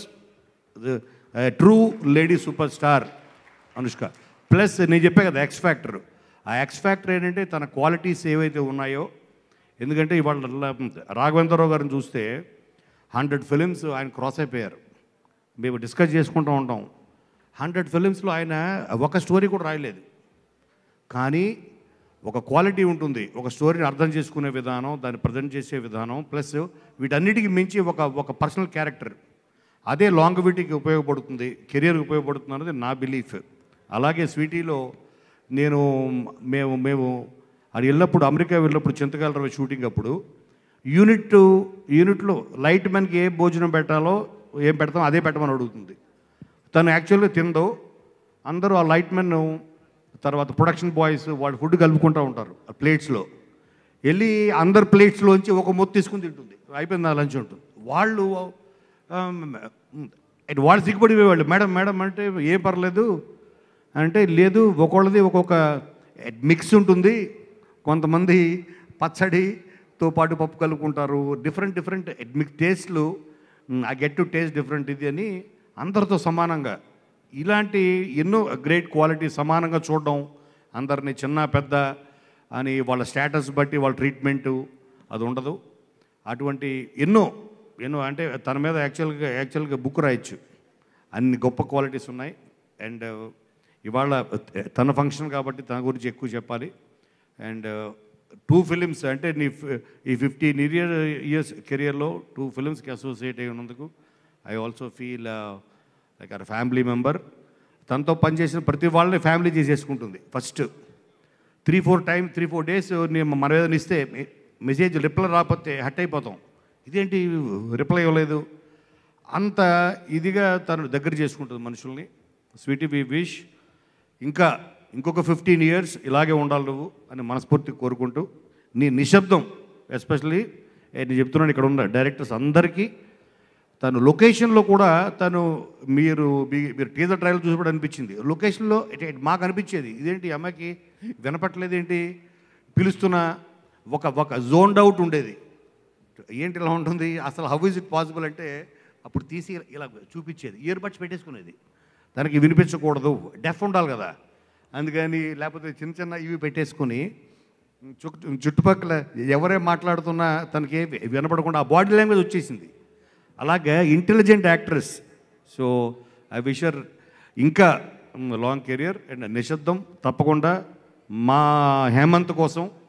true lady super star Anushka plus నేను చెప్పే కదా ఎక్స్ ఫ్యాక్టర్ ఆ ఎక్స్ ఫ్యాక్టర్ ఏంటంటే తన క్వాలిటీస్ ఏవైతే ఉన్నాయో ఎందుకంటే ఇవాళ రాఘవేంద్రరావు గారిని చూస్తే హండ్రెడ్ ఫిలిమ్స్ ఆయన క్రాస్ అయిపోయారు మేము డిస్కస్ చేసుకుంటూ ఉంటాం హండ్రెడ్ ఫిలిమ్స్లో ఆయన ఒక స్టోరీ కూడా రాయలేదు కానీ ఒక క్వాలిటీ ఉంటుంది ఒక స్టోరీని అర్థం చేసుకునే విధానం దాన్ని ప్రజెంట్ చేసే విధానం ప్లస్ వీటన్నిటికి మించి ఒక ఒక పర్సనల్ క్యారెక్టర్ అదే లాంగ్విటీకి ఉపయోగపడుతుంది కెరియర్కి ఉపయోగపడుతుంది అన్నది నా బిలీఫ్ అలాగే స్వీటీలో నేను మేము మేము అది వెళ్ళినప్పుడు అమెరికా వెళ్ళినప్పుడు చింతకాలరావు షూటింగ్ అప్పుడు యూనిట్ యూనిట్లో లైట్ మ్యాన్కి ఏ భోజనం పెట్టాలో ఏం పెడతాం అదే పెట్టమని అడుగుతుంది తను యాక్చువల్గా తిందో అందరూ ఆ లైట్ మెన్ తర్వాత ప్రొడక్షన్ బాయ్స్ వాళ్ళు ఫుడ్ కలుపుకుంటూ ఉంటారు ఆ ప్లేట్స్లో వెళ్ళి అందరు ప్లేట్స్లోంచి ఒక మొత్తం తీసుకుని తింటుంది అయిపోయింది ఆ లంచ్ ఉంటుంది వాళ్ళు ఇటు వాళ్ళు సిగ్గుపడిపోయేవాళ్ళు మేడం మేడం అంటే ఏం పర్లేదు అంటే లేదు ఒక్కొక్కళ్ళది ఒక్కొక్క మిక్స్ ఉంటుంది కొంతమంది పచ్చడితో పాటు పప్పు కలుపుకుంటారు డిఫరెంట్ డిఫరెంట్ మిక్ టేస్ట్లు I get to taste different ఇది అని అందరితో సమానంగా ఇలాంటి ఎన్నో గ్రేట్ క్వాలిటీ సమానంగా చూడడం అందరిని చిన్న పెద్ద అని వాళ్ళ స్టేటస్ బట్టి వాళ్ళ ట్రీట్మెంటు అది ఉండదు అటువంటి ఎన్నో ఎన్నో అంటే తన మీద యాక్చువల్గా యాక్చువల్గా బుక్ రాయొచ్చు అన్ని గొప్ప క్వాలిటీస్ ఉన్నాయి అండ్ ఇవాళ తన ఫంక్షన్ కాబట్టి తన గురించి ఎక్కువ చెప్పాలి అండ్ టూ ఫిలిమ్స్ అంటే నీ ఫి- ఈ ఫిఫ్టీన్ ఇయర్ ఇయర్స్ కెరియర్లో టూ ఫిలిమ్స్కి అసోసియేట్ అయి ఉన్నందుకు I also feel like our family member తనతో పనిచేసిన ప్రతి వాళ్ళని ఫ్యామిలీ చేసేసుకుంటుంది first three four time three four days నేను మన ఏదైనా ఇస్తే మె- మెసేజ్ రిప్లై రాకపోతే హట్ అయిపోతాం ఇదేంటి రిప్లై ఇవ్వలేదు అంత ఇదిగా తను దగ్గర చేసుకుంటుంది మనుషుల్ని స్వీటీ బి విష్ ఇంకా ఇంకొక ఫిఫ్టీన్ ఇయర్స్ ఇలాగే ఉండాలి నువ్వు అని మనస్ఫూర్తి కోరుకుంటూ నీ నిశ్శబ్దం ఎస్పెషల్లీ నేను చెప్తున్నాను ఇక్కడ ఉన్న డైరెక్టర్స్ అందరికీ తను లొకేషన్లో కూడా తను మీరు మీ- మీరు టీజర్ ట్రయల్ చూసినప్పుడు అనిపించింది లొకేషన్లో ఇట్- ఇట్ మాకు అనిపించేది ఇదేంటి ఈ అమ్మాయికి వినపట్లేదు ఏంటి పిలుస్తున్న ఒక ఒక జోన్డ్ అవుట్ ఉండేది ఏంటి ఇలా ఉంటుంది అసలు హౌ ఇస్ ఇట్ పాసిబుల్ అంటే అప్పుడు తీసి ఇలా చూపించేది ఇయర్ బడ్స్ పెట్టేసుకునేది తనకి వినిపించకూడదు డెఫ్ ఉండాలి కదా అందుకని లేకపోతే చిన్న చిన్న ఇవి పెట్టేసుకొని చుట్టూ చుట్టుపక్కల ఎవరే మాట్లాడుతున్నా తనకి వినపడకుండా ఆ బాడీ లాంగ్వేజ్ వచ్చేసింది అలాగే intelligent actress so I wish her ఇంకా లాంగ్ కెరియర్ అండ్ నిశ్శబ్దం తప్పకుండా మా హేమంత్ కోసం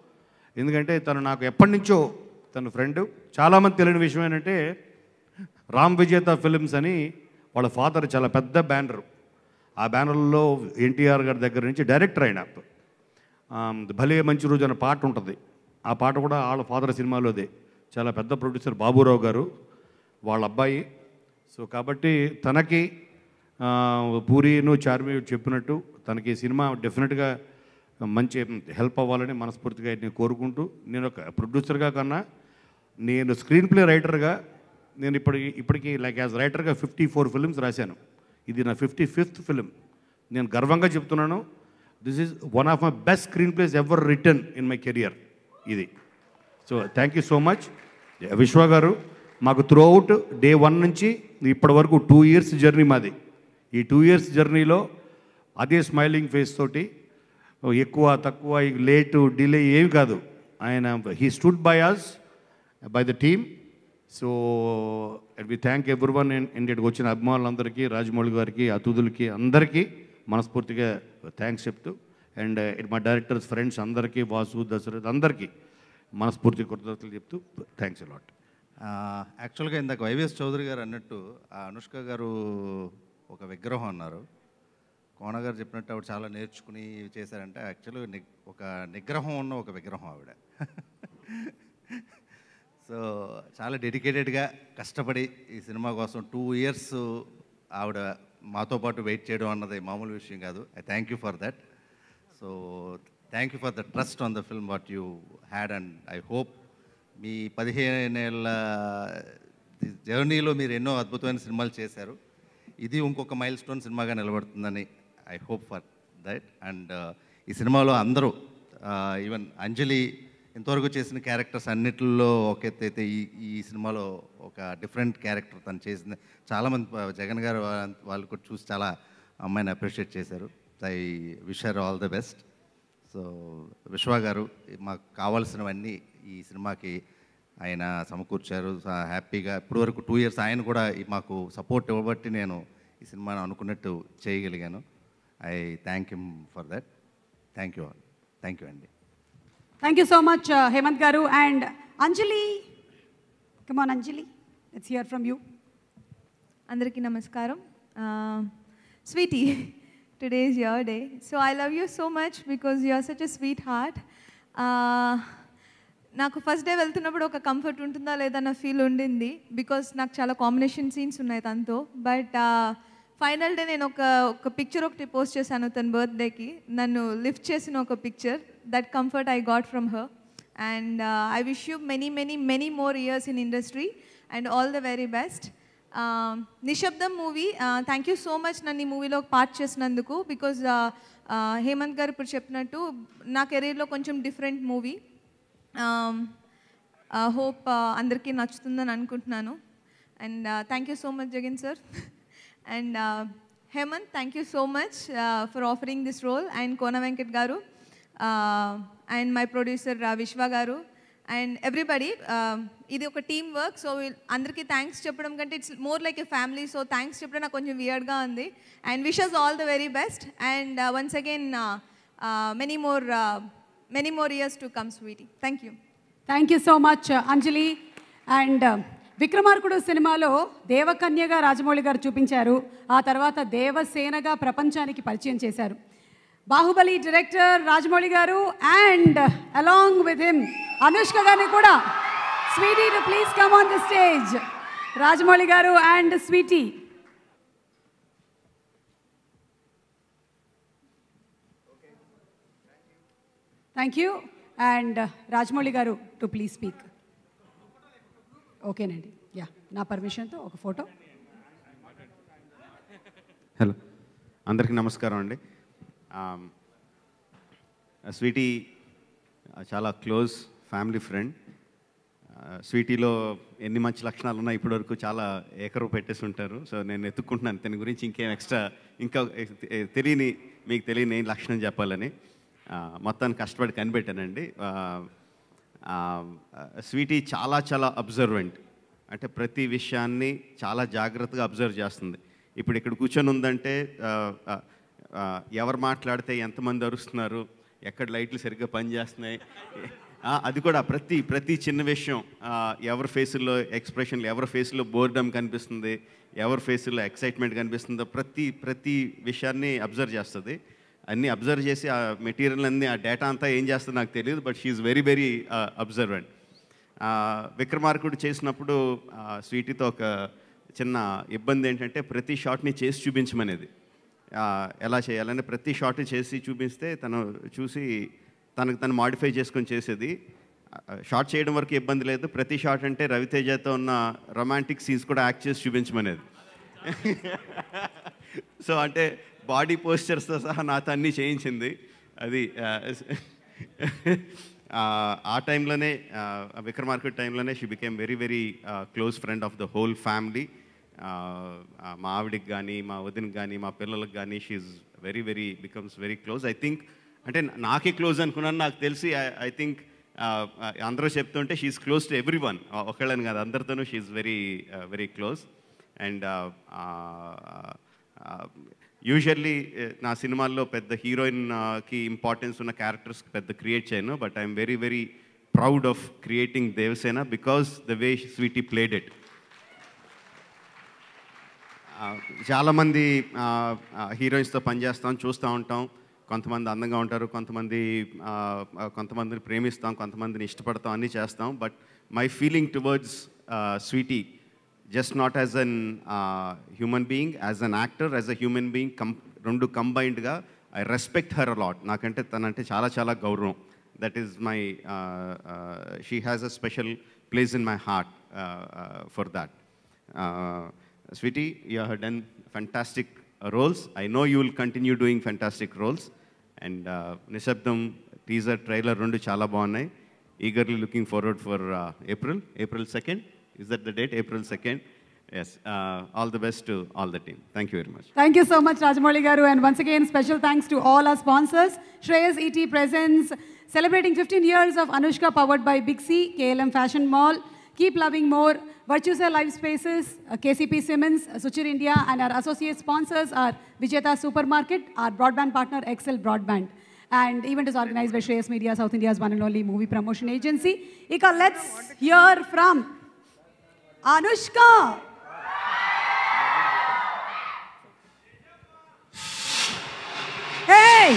ఎందుకంటే తను నాకు ఎప్పటి నుంచో తన ఫ్రెండ్ చాలామంది తెలియని విషయం ఏంటంటే రామ్ విజేత ఫిలిమ్స్ అని వాళ్ళ ఫాదర్ చాలా పెద్ద బ్యానర్ ఆ బ్యానర్లో ఎన్టీఆర్ గారి దగ్గర నుంచి డైరెక్టర్ అయిన ఆమ్, భలే మంచి రోజు అనే పాట ఉంటుంది ఆ పాట కూడా వాళ్ళ ఫాదర్ సినిమాలోదే చాలా పెద్ద ప్రొడ్యూసర్ బాబురావు గారు వాళ్ళ అబ్బాయి సో కాబట్టి తనకి ఆ, పూరిను చార్మి చెప్పినట్టు తనకి ఈ సినిమా డెఫినెట్గా మంచి హెల్ప్ అవ్వాలని మనస్ఫూర్తిగా నేను కోరుకుంటూ నేను ఒక ప్రొడ్యూసర్గా కన్నా నేను స్క్రీన్ ప్లే రైటర్గా నేను ఇప్పటికి ఇప్పటికి లైక్ యాజ్ రైటర్గా ఫిఫ్టీ ఫోర్ ఫిల్మ్స్ రాశాను ఇది నా ఫిఫ్టీ ఫిఫ్త్ ఫిలిం నేను గర్వంగా చెప్తున్నాను this is one of my best screen plays ever written in my career ఇది so thank you so much Vishwa garu మాకు త్రూ అవుట్ డే వన్ నుంచి ఇప్పటి వరకు టూ ఇయర్స్ జర్నీ మాది ఈ టూ ఇయర్స్ జర్నీలో అదే స్మైలింగ్ ఫేస్ తోటి ఎక్కువ తక్కువ లేటు డిలే ఏమి కాదు ఆయన he stood by us by the team so we thank every one ఇండియాకి వచ్చిన అభిమానులందరికీ రాజమౌళి గారికి అతిథులకి అందరికీ మనస్ఫూర్తిగా థ్యాంక్స్ చెప్తూ అండ్ మా డైరెక్టర్స్ ఫ్రెండ్స్ అందరికీ వాసు దశరథ్ అందరికీ మనస్ఫూర్తి కృతజ్ఞతలు చెప్తూ థ్యాంక్స్ అలాట్ యాక్చువల్గా ఇందాక వైవిఎస్ చౌదరి గారు అన్నట్టు ఆ అనుష్క గారు ఒక విగ్రహం అన్నారు కోణ గారు చెప్పినట్టు ఆవిడ చాలా నేర్చుకుని ఇవి చేశారంటే యాక్చువల్గా ని ఒక నిగ్రహం ఉన్న ఒక విగ్రహం ఆవిడ సో చాలా డెడికేటెడ్గా కష్టపడి ఈ సినిమా కోసం టూ ఇయర్స్ ఆవిడ మాతో పాటు వెయిట్ చేయడం అన్నది మామూలు విషయం కాదు I thank you for that so thank you for the trust on the film what you had and I hope మీ పదిహేనేళ్ళ జర్నీలో మీరు ఎన్నో అద్భుతమైన సినిమాలు చేశారు ఇది ఇంకొక మైల్ స్టోన్ సినిమాగా నిలబడుతుందని I hope for that and ఈ సినిమాలో అందరూ ఈవెన్ అంజలి ఇంతవరకు చేసిన క్యారెక్టర్స్ అన్నిటిలో ఒక ఎత్తు అయితే ఈ ఈ సినిమాలో ఒక డిఫరెంట్ క్యారెక్టర్ తను చేసింది చాలామంది ప- జగన్ గారు వా- వాళ్ళు కూడా చూసి చాలా అమ్మాయిని అప్రిషియేట్ చేశారు I wish her all the best so Vishwa garu మాకు కావాల్సినవన్నీ ఈ సినిమాకి ఆయన సమకూర్చారు స- హ్యాపీగా ఇప్పటి వరకు టూ ఇయర్స్ ఆయన కూడా ఈ మాకు సపోర్ట్ ఇవ్వబట్టి నేను ఈ సినిమాను అనుకున్నట్టు చేయగలిగాను I thank you for that thank you all thank you అండి thank you so much Hemanth garu and Anjali come on Anjali let's hear from you అందరికీ నమస్కారం Sweetie today is your day so I love you so much because you are such a sweet heart నాకు first day వెళ్తున్నప్పుడు ఒక comfort ఉంటుందా లేదా అన్న feel ఉండింది because నాకు చాలా కాంబినేషన్ సీన్స్ ఉన్నాయి తనతో బట్ ఫైనల్ డే నేను ఒక ఒక పిక్చర్ ఒకటి పోస్ట్ చేశాను తన బర్త్డేకి నన్ను లిఫ్ట్ చేసిన ఒక picture that comfort I got from her and I wish you many many many more years in industry and all the very best Nishabdham movie thank you so much నన్ను ఈ మూవీలో పార్ట్ చేసినందుకు బికాజ్ హేమంత్ గారు ఇప్పుడు చెప్పినట్టు నా కెరీర్లో కొంచెం డిఫరెంట్ మూవీ హోప్ అందరికీ నచ్చుతుందని అనుకుంటున్నాను and thank you so much Jagan sir and Hemanth thank you so much for offering this role and Kona Venkat garu and my producer విశ్వ గారు అండ్ ఎవ్రీబడి ఇది ఒక టీమ్ వర్క్ సో అందరికీ థ్యాంక్స్ చెప్పడం కంటే it's more like a family so thanks చెప్పడం నాకు కొంచెం వియర్డ్గా ఉంది and wishes all the very best and once again many more many more years to come Sweetie thank you thank you so much Anjali and Vikramarkudu సినిమాలో దేవకన్యగా రాజమౌళి గారు చూపించారు ఆ తర్వాత దేవసేనగా ప్రపంచానికి పరిచయం చేశారు Baahubali director Rajamouli garu and along with him Anushka గారిని కూడా Sweetie to please come on the stage Rajamouli garu and Sweetie thank you and Rajamouli garu to please speak ఓకేనండి యా నా పర్మిషన్తో ఒక ఫోటో హలో అందరికీ నమస్కారం అండి ఆమ్, స్వీటీ ఆ, చాలా క్లోజ్ ఫ్యామిలీ ఫ్రెండ్ ఆ, స్వీటీలో ఎన్ని మంచి లక్షణాలు ఉన్నాయి ఇప్పటివరకు చాలా ఏకరువు పెట్టేసి ఉంటారు సో నేను ఎత్తుక్కుంటున్నాను దాని గురించి ఇంకేం ఎక్స్ట్రా ఇంకా ఎ- తెలియని మీకు తెలియని ఏం లక్షణం చెప్పాలని ఆ, మొత్తాన్ని కష్టపడి కనిపెట్టానండి ఆ, ఆ, స్వీటీ చాలా చాలా అబ్జర్వెంట్ అంటే ప్రతి విషయాన్ని చాలా జాగ్రత్తగా అబ్జర్వ్ చేస్తుంది ఇప్పుడు ఇక్కడ కూర్చొని ఉందంటే ఆ, ఆ, ఆ, ఎవరు మాట్లాడితే ఎంతమంది అరుస్తున్నారు ఎక్కడ లైట్లు సరిగ్గా పనిచేస్తున్నాయి ఆ, అది కూడా ప్రతి ప్రతి చిన్న విషయం ఆ, ఎవరి ఫేసుల్లో ఎక్స్ప్రెషన్లు ఎవరి ఫేస్లో బోర్డమ్ కనిపిస్తుంది ఎవరి ఫేసుల్లో ఎక్సైట్మెంట్ కనిపిస్తుందో ప్రతి ప్రతి విషయాన్ని అబ్జర్వ్ చేస్తుంది అన్నీ అబ్జర్వ్ చేసి ఆ మెటీరియల్ అన్ని ఆ డేటా అంతా ఏం చేస్తుందో నాకు తెలియదు but she's very very observant Vikramarkudu చేసినప్పుడు ఆ, స్వీటీతో ఒక చిన్న ఇబ్బంది ఏంటంటే ప్రతి షాట్ని చేసి చూపించమనేది ఆ, ఎలా చేయాలని ప్రతి షాట్ చేసి చూపిస్తే తను చూసి తనకు తను మాడిఫై చేసుకొని చేసేది షార్ట్ చేయడం వరకు ఇబ్బంది లేదు ప్రతి షాట్ అంటే రవితేజతో ఉన్న రొమాంటిక్ సీన్స్ కూడా యాక్ట్ చేసి చూపించమనేది సో అంటే బాడీ పోస్చర్స్తో సహా నాతో అన్నీ చేయించింది అది ఆ, ఆ, ఆ టైంలోనే విక్రమార్కుడ్ టైంలోనే she became very very close friend of the whole family మా ఆవిడికి కానీ మా వదినకి కానీ మా పిల్లలకు కానీ she's very very becomes very close I think అంటే నాకే క్లోజ్ అనుకున్నాను నాకు తెలిసి ఐ థింక్ అందరూ చెప్తుంటే she's close to every one ఒకళ్ళని కాదు అందరితోనూ she's very very close and usually నా సినిమాల్లో పెద్ద హీరోయిన్కి ఇంపార్టెన్స్ ఉన్న క్యారెక్టర్స్ పెద్ద క్రియేట్ చేయను but I'm very very proud of creating Devasena because the way Sweetie played it చాలామంది హీరోయిన్స్తో పనిచేస్తాం చూస్తూ ఉంటాం కొంతమంది అందంగా ఉంటారు కొంతమంది ఆ, ఆ, కొంతమందిని ప్రేమిస్తాం కొంతమందిని ఇష్టపడతాం అన్నీ చేస్తాం but my feeling towards Sweetie just not as an human being as an actor as a human being కం రెండు కంబైన్డ్గా ఐ రెస్పెక్ట్ హర్ అలాట్ నాకంటే తనంటే చాలా చాలా గౌరవం that is my she has a special place in my heart for that Sweetie, you have done fantastic uh, roles. I know you will continue doing fantastic roles. And uh, Nishabdam teaser trailer రెండు చాలా బాగున్నాయి eagerly looking forward for uh, April. April 2nd. Is that the date? April 2nd. Yes. Uh, all the best to all the team. Thank you very much. Thank you so much, Rajamouli Garu. And once again, special thanks to all our sponsors. Shreyas ET Presents, celebrating 15 years of Anushka, powered by Big C, KLM Fashion Mall. Keep loving more. Virtusa Live Spaces, uh, KCP Siemens, uh, Suchir India, and our associate sponsors are Vijeta Supermarket, our broadband partner, Excel Broadband. And event is organized by Shreyas Media, South India's one and only movie promotion agency. Ika, let's hear from Anushka. Hey!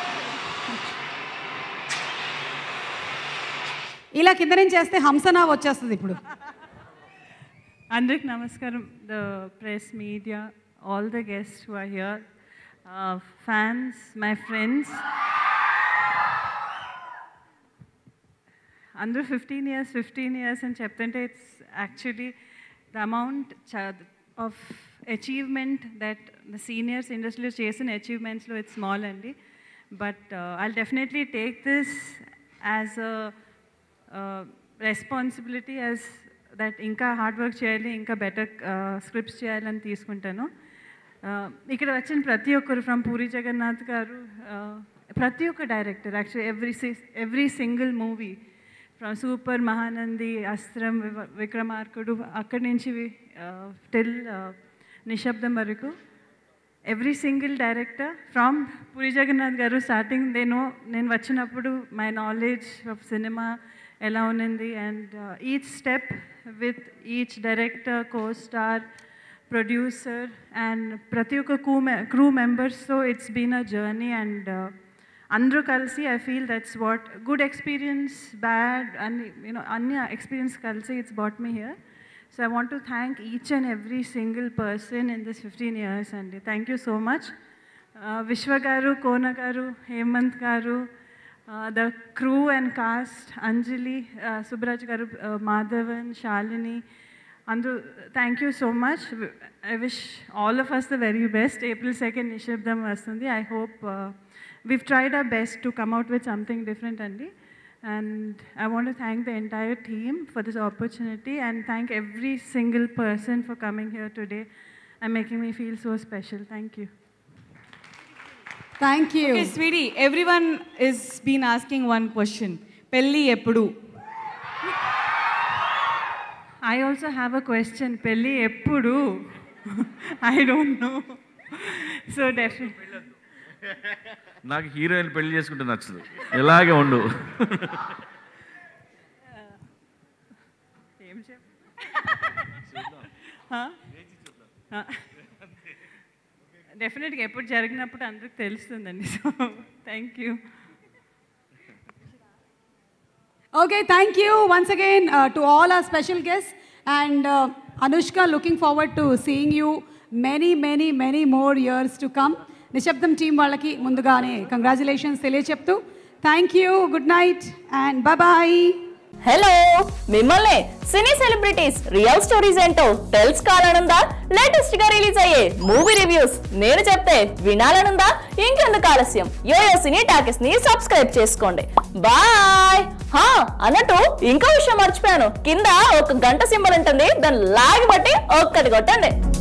ఇలా కింద నుంచి చేస్తే హంసనా వచ్చేస్తుంది ఇప్పుడు అందరికి నమస్కారం the press media all the guest who are here fans my friends అందరూ fifteen years fifteen years అని చెప్తుంటే it's actually the amount of achievement that the seniors ఇండస్ట్రీలో చేసిన అచీవ్మెంట్స్లో ఇట్స్ స్మాల్ అండి but I definitely take this as a responsibility as that ఇంకా hard work చేయాలి ఇంకా బెటర్ స్క్రిప్ట్స్ చేయాలని తీసుకుంటాను Uh, ఇక్కడ వచ్చిన ప్రతి ఒక్కరు ఫ్రమ్ పూరి జగన్నాథ్ గారు uh, ప్రతి ఒక్క director actually every every single movie from super Mahanandi Astram వివ- విక్రమార్కుడు అక్కడి నుంచి టిల్ నిశ్శబ్దం వరకు every single director from Puri Jagannadh garu starting నేను నేను వచ్చినప్పుడు మై నాలెడ్జ్ ఆఫ్ సినిమా ఎలా ఉన్నింది and each step with each director co star producer and ప్రతి ఒక్క క్రూ మె క్రూ మెంబర్స్తో it's been a journey and అందరూ కలిసి I feel that's what good experience bad అన్ని యూనో అన్ని ఎక్స్పీరియన్స్ కలిసి it's brought me here so I want to thank each and every single person in this fifteen years అండి thank you so much Vishwa garu Kona garu Hemanth garu the crew and cast Anjali Subraj garu Madhavan Shalini అందరూ thank you so much I wish all of us the very best April second Nishabdham వస్తుంది I hope we've tried our best to come out with something different, Andy. And I want to thank the entire team for this opportunity and thank every single person for coming here today and making me feel so special. Thank you. Thank you. Okay, sweetie, everyone is been asking one question. Pelli eppudu? I also have a question. Pelli eppudu? I don't know. So definitely. నాకు heroine పెళ్లి చేసుకుంటే నచ్చదు ఇలాగే ఉండు డెఫినెట్గా ఎప్పుడు జరిగినప్పుడు అందరికి తెలుస్తుందండి so thank you Okay, thank you once again uh, to all our special guests. And uh, Anushka, looking forward to seeing you many, many, many more years to come. Nishabdham team వాళ్ళకి ముందుగానే కంగ్రాచులేషన్స్ తెలియచెప్తూ thank you good night and bye hello మిమ్మల్ని cine celebrities real stories ఏంటో తెలుసుకోవాలనుందా latest గా release అయ్యే movie reviews నేను చెప్తే వినాలనుందా ఇంకెందుకు ఆలస్యం యోయో సినీ టాకెస్ ని సబ్స్క్రైబ్ చేసుకోండి బాయ్ హా అన్నట్టు ఇంకో విషయం మర్చిపోయాను కింద ఒక గంట సింబల్ ఉంటుంది దాన్ని లాగి బట్టి ఒక్కటి కొట్టండి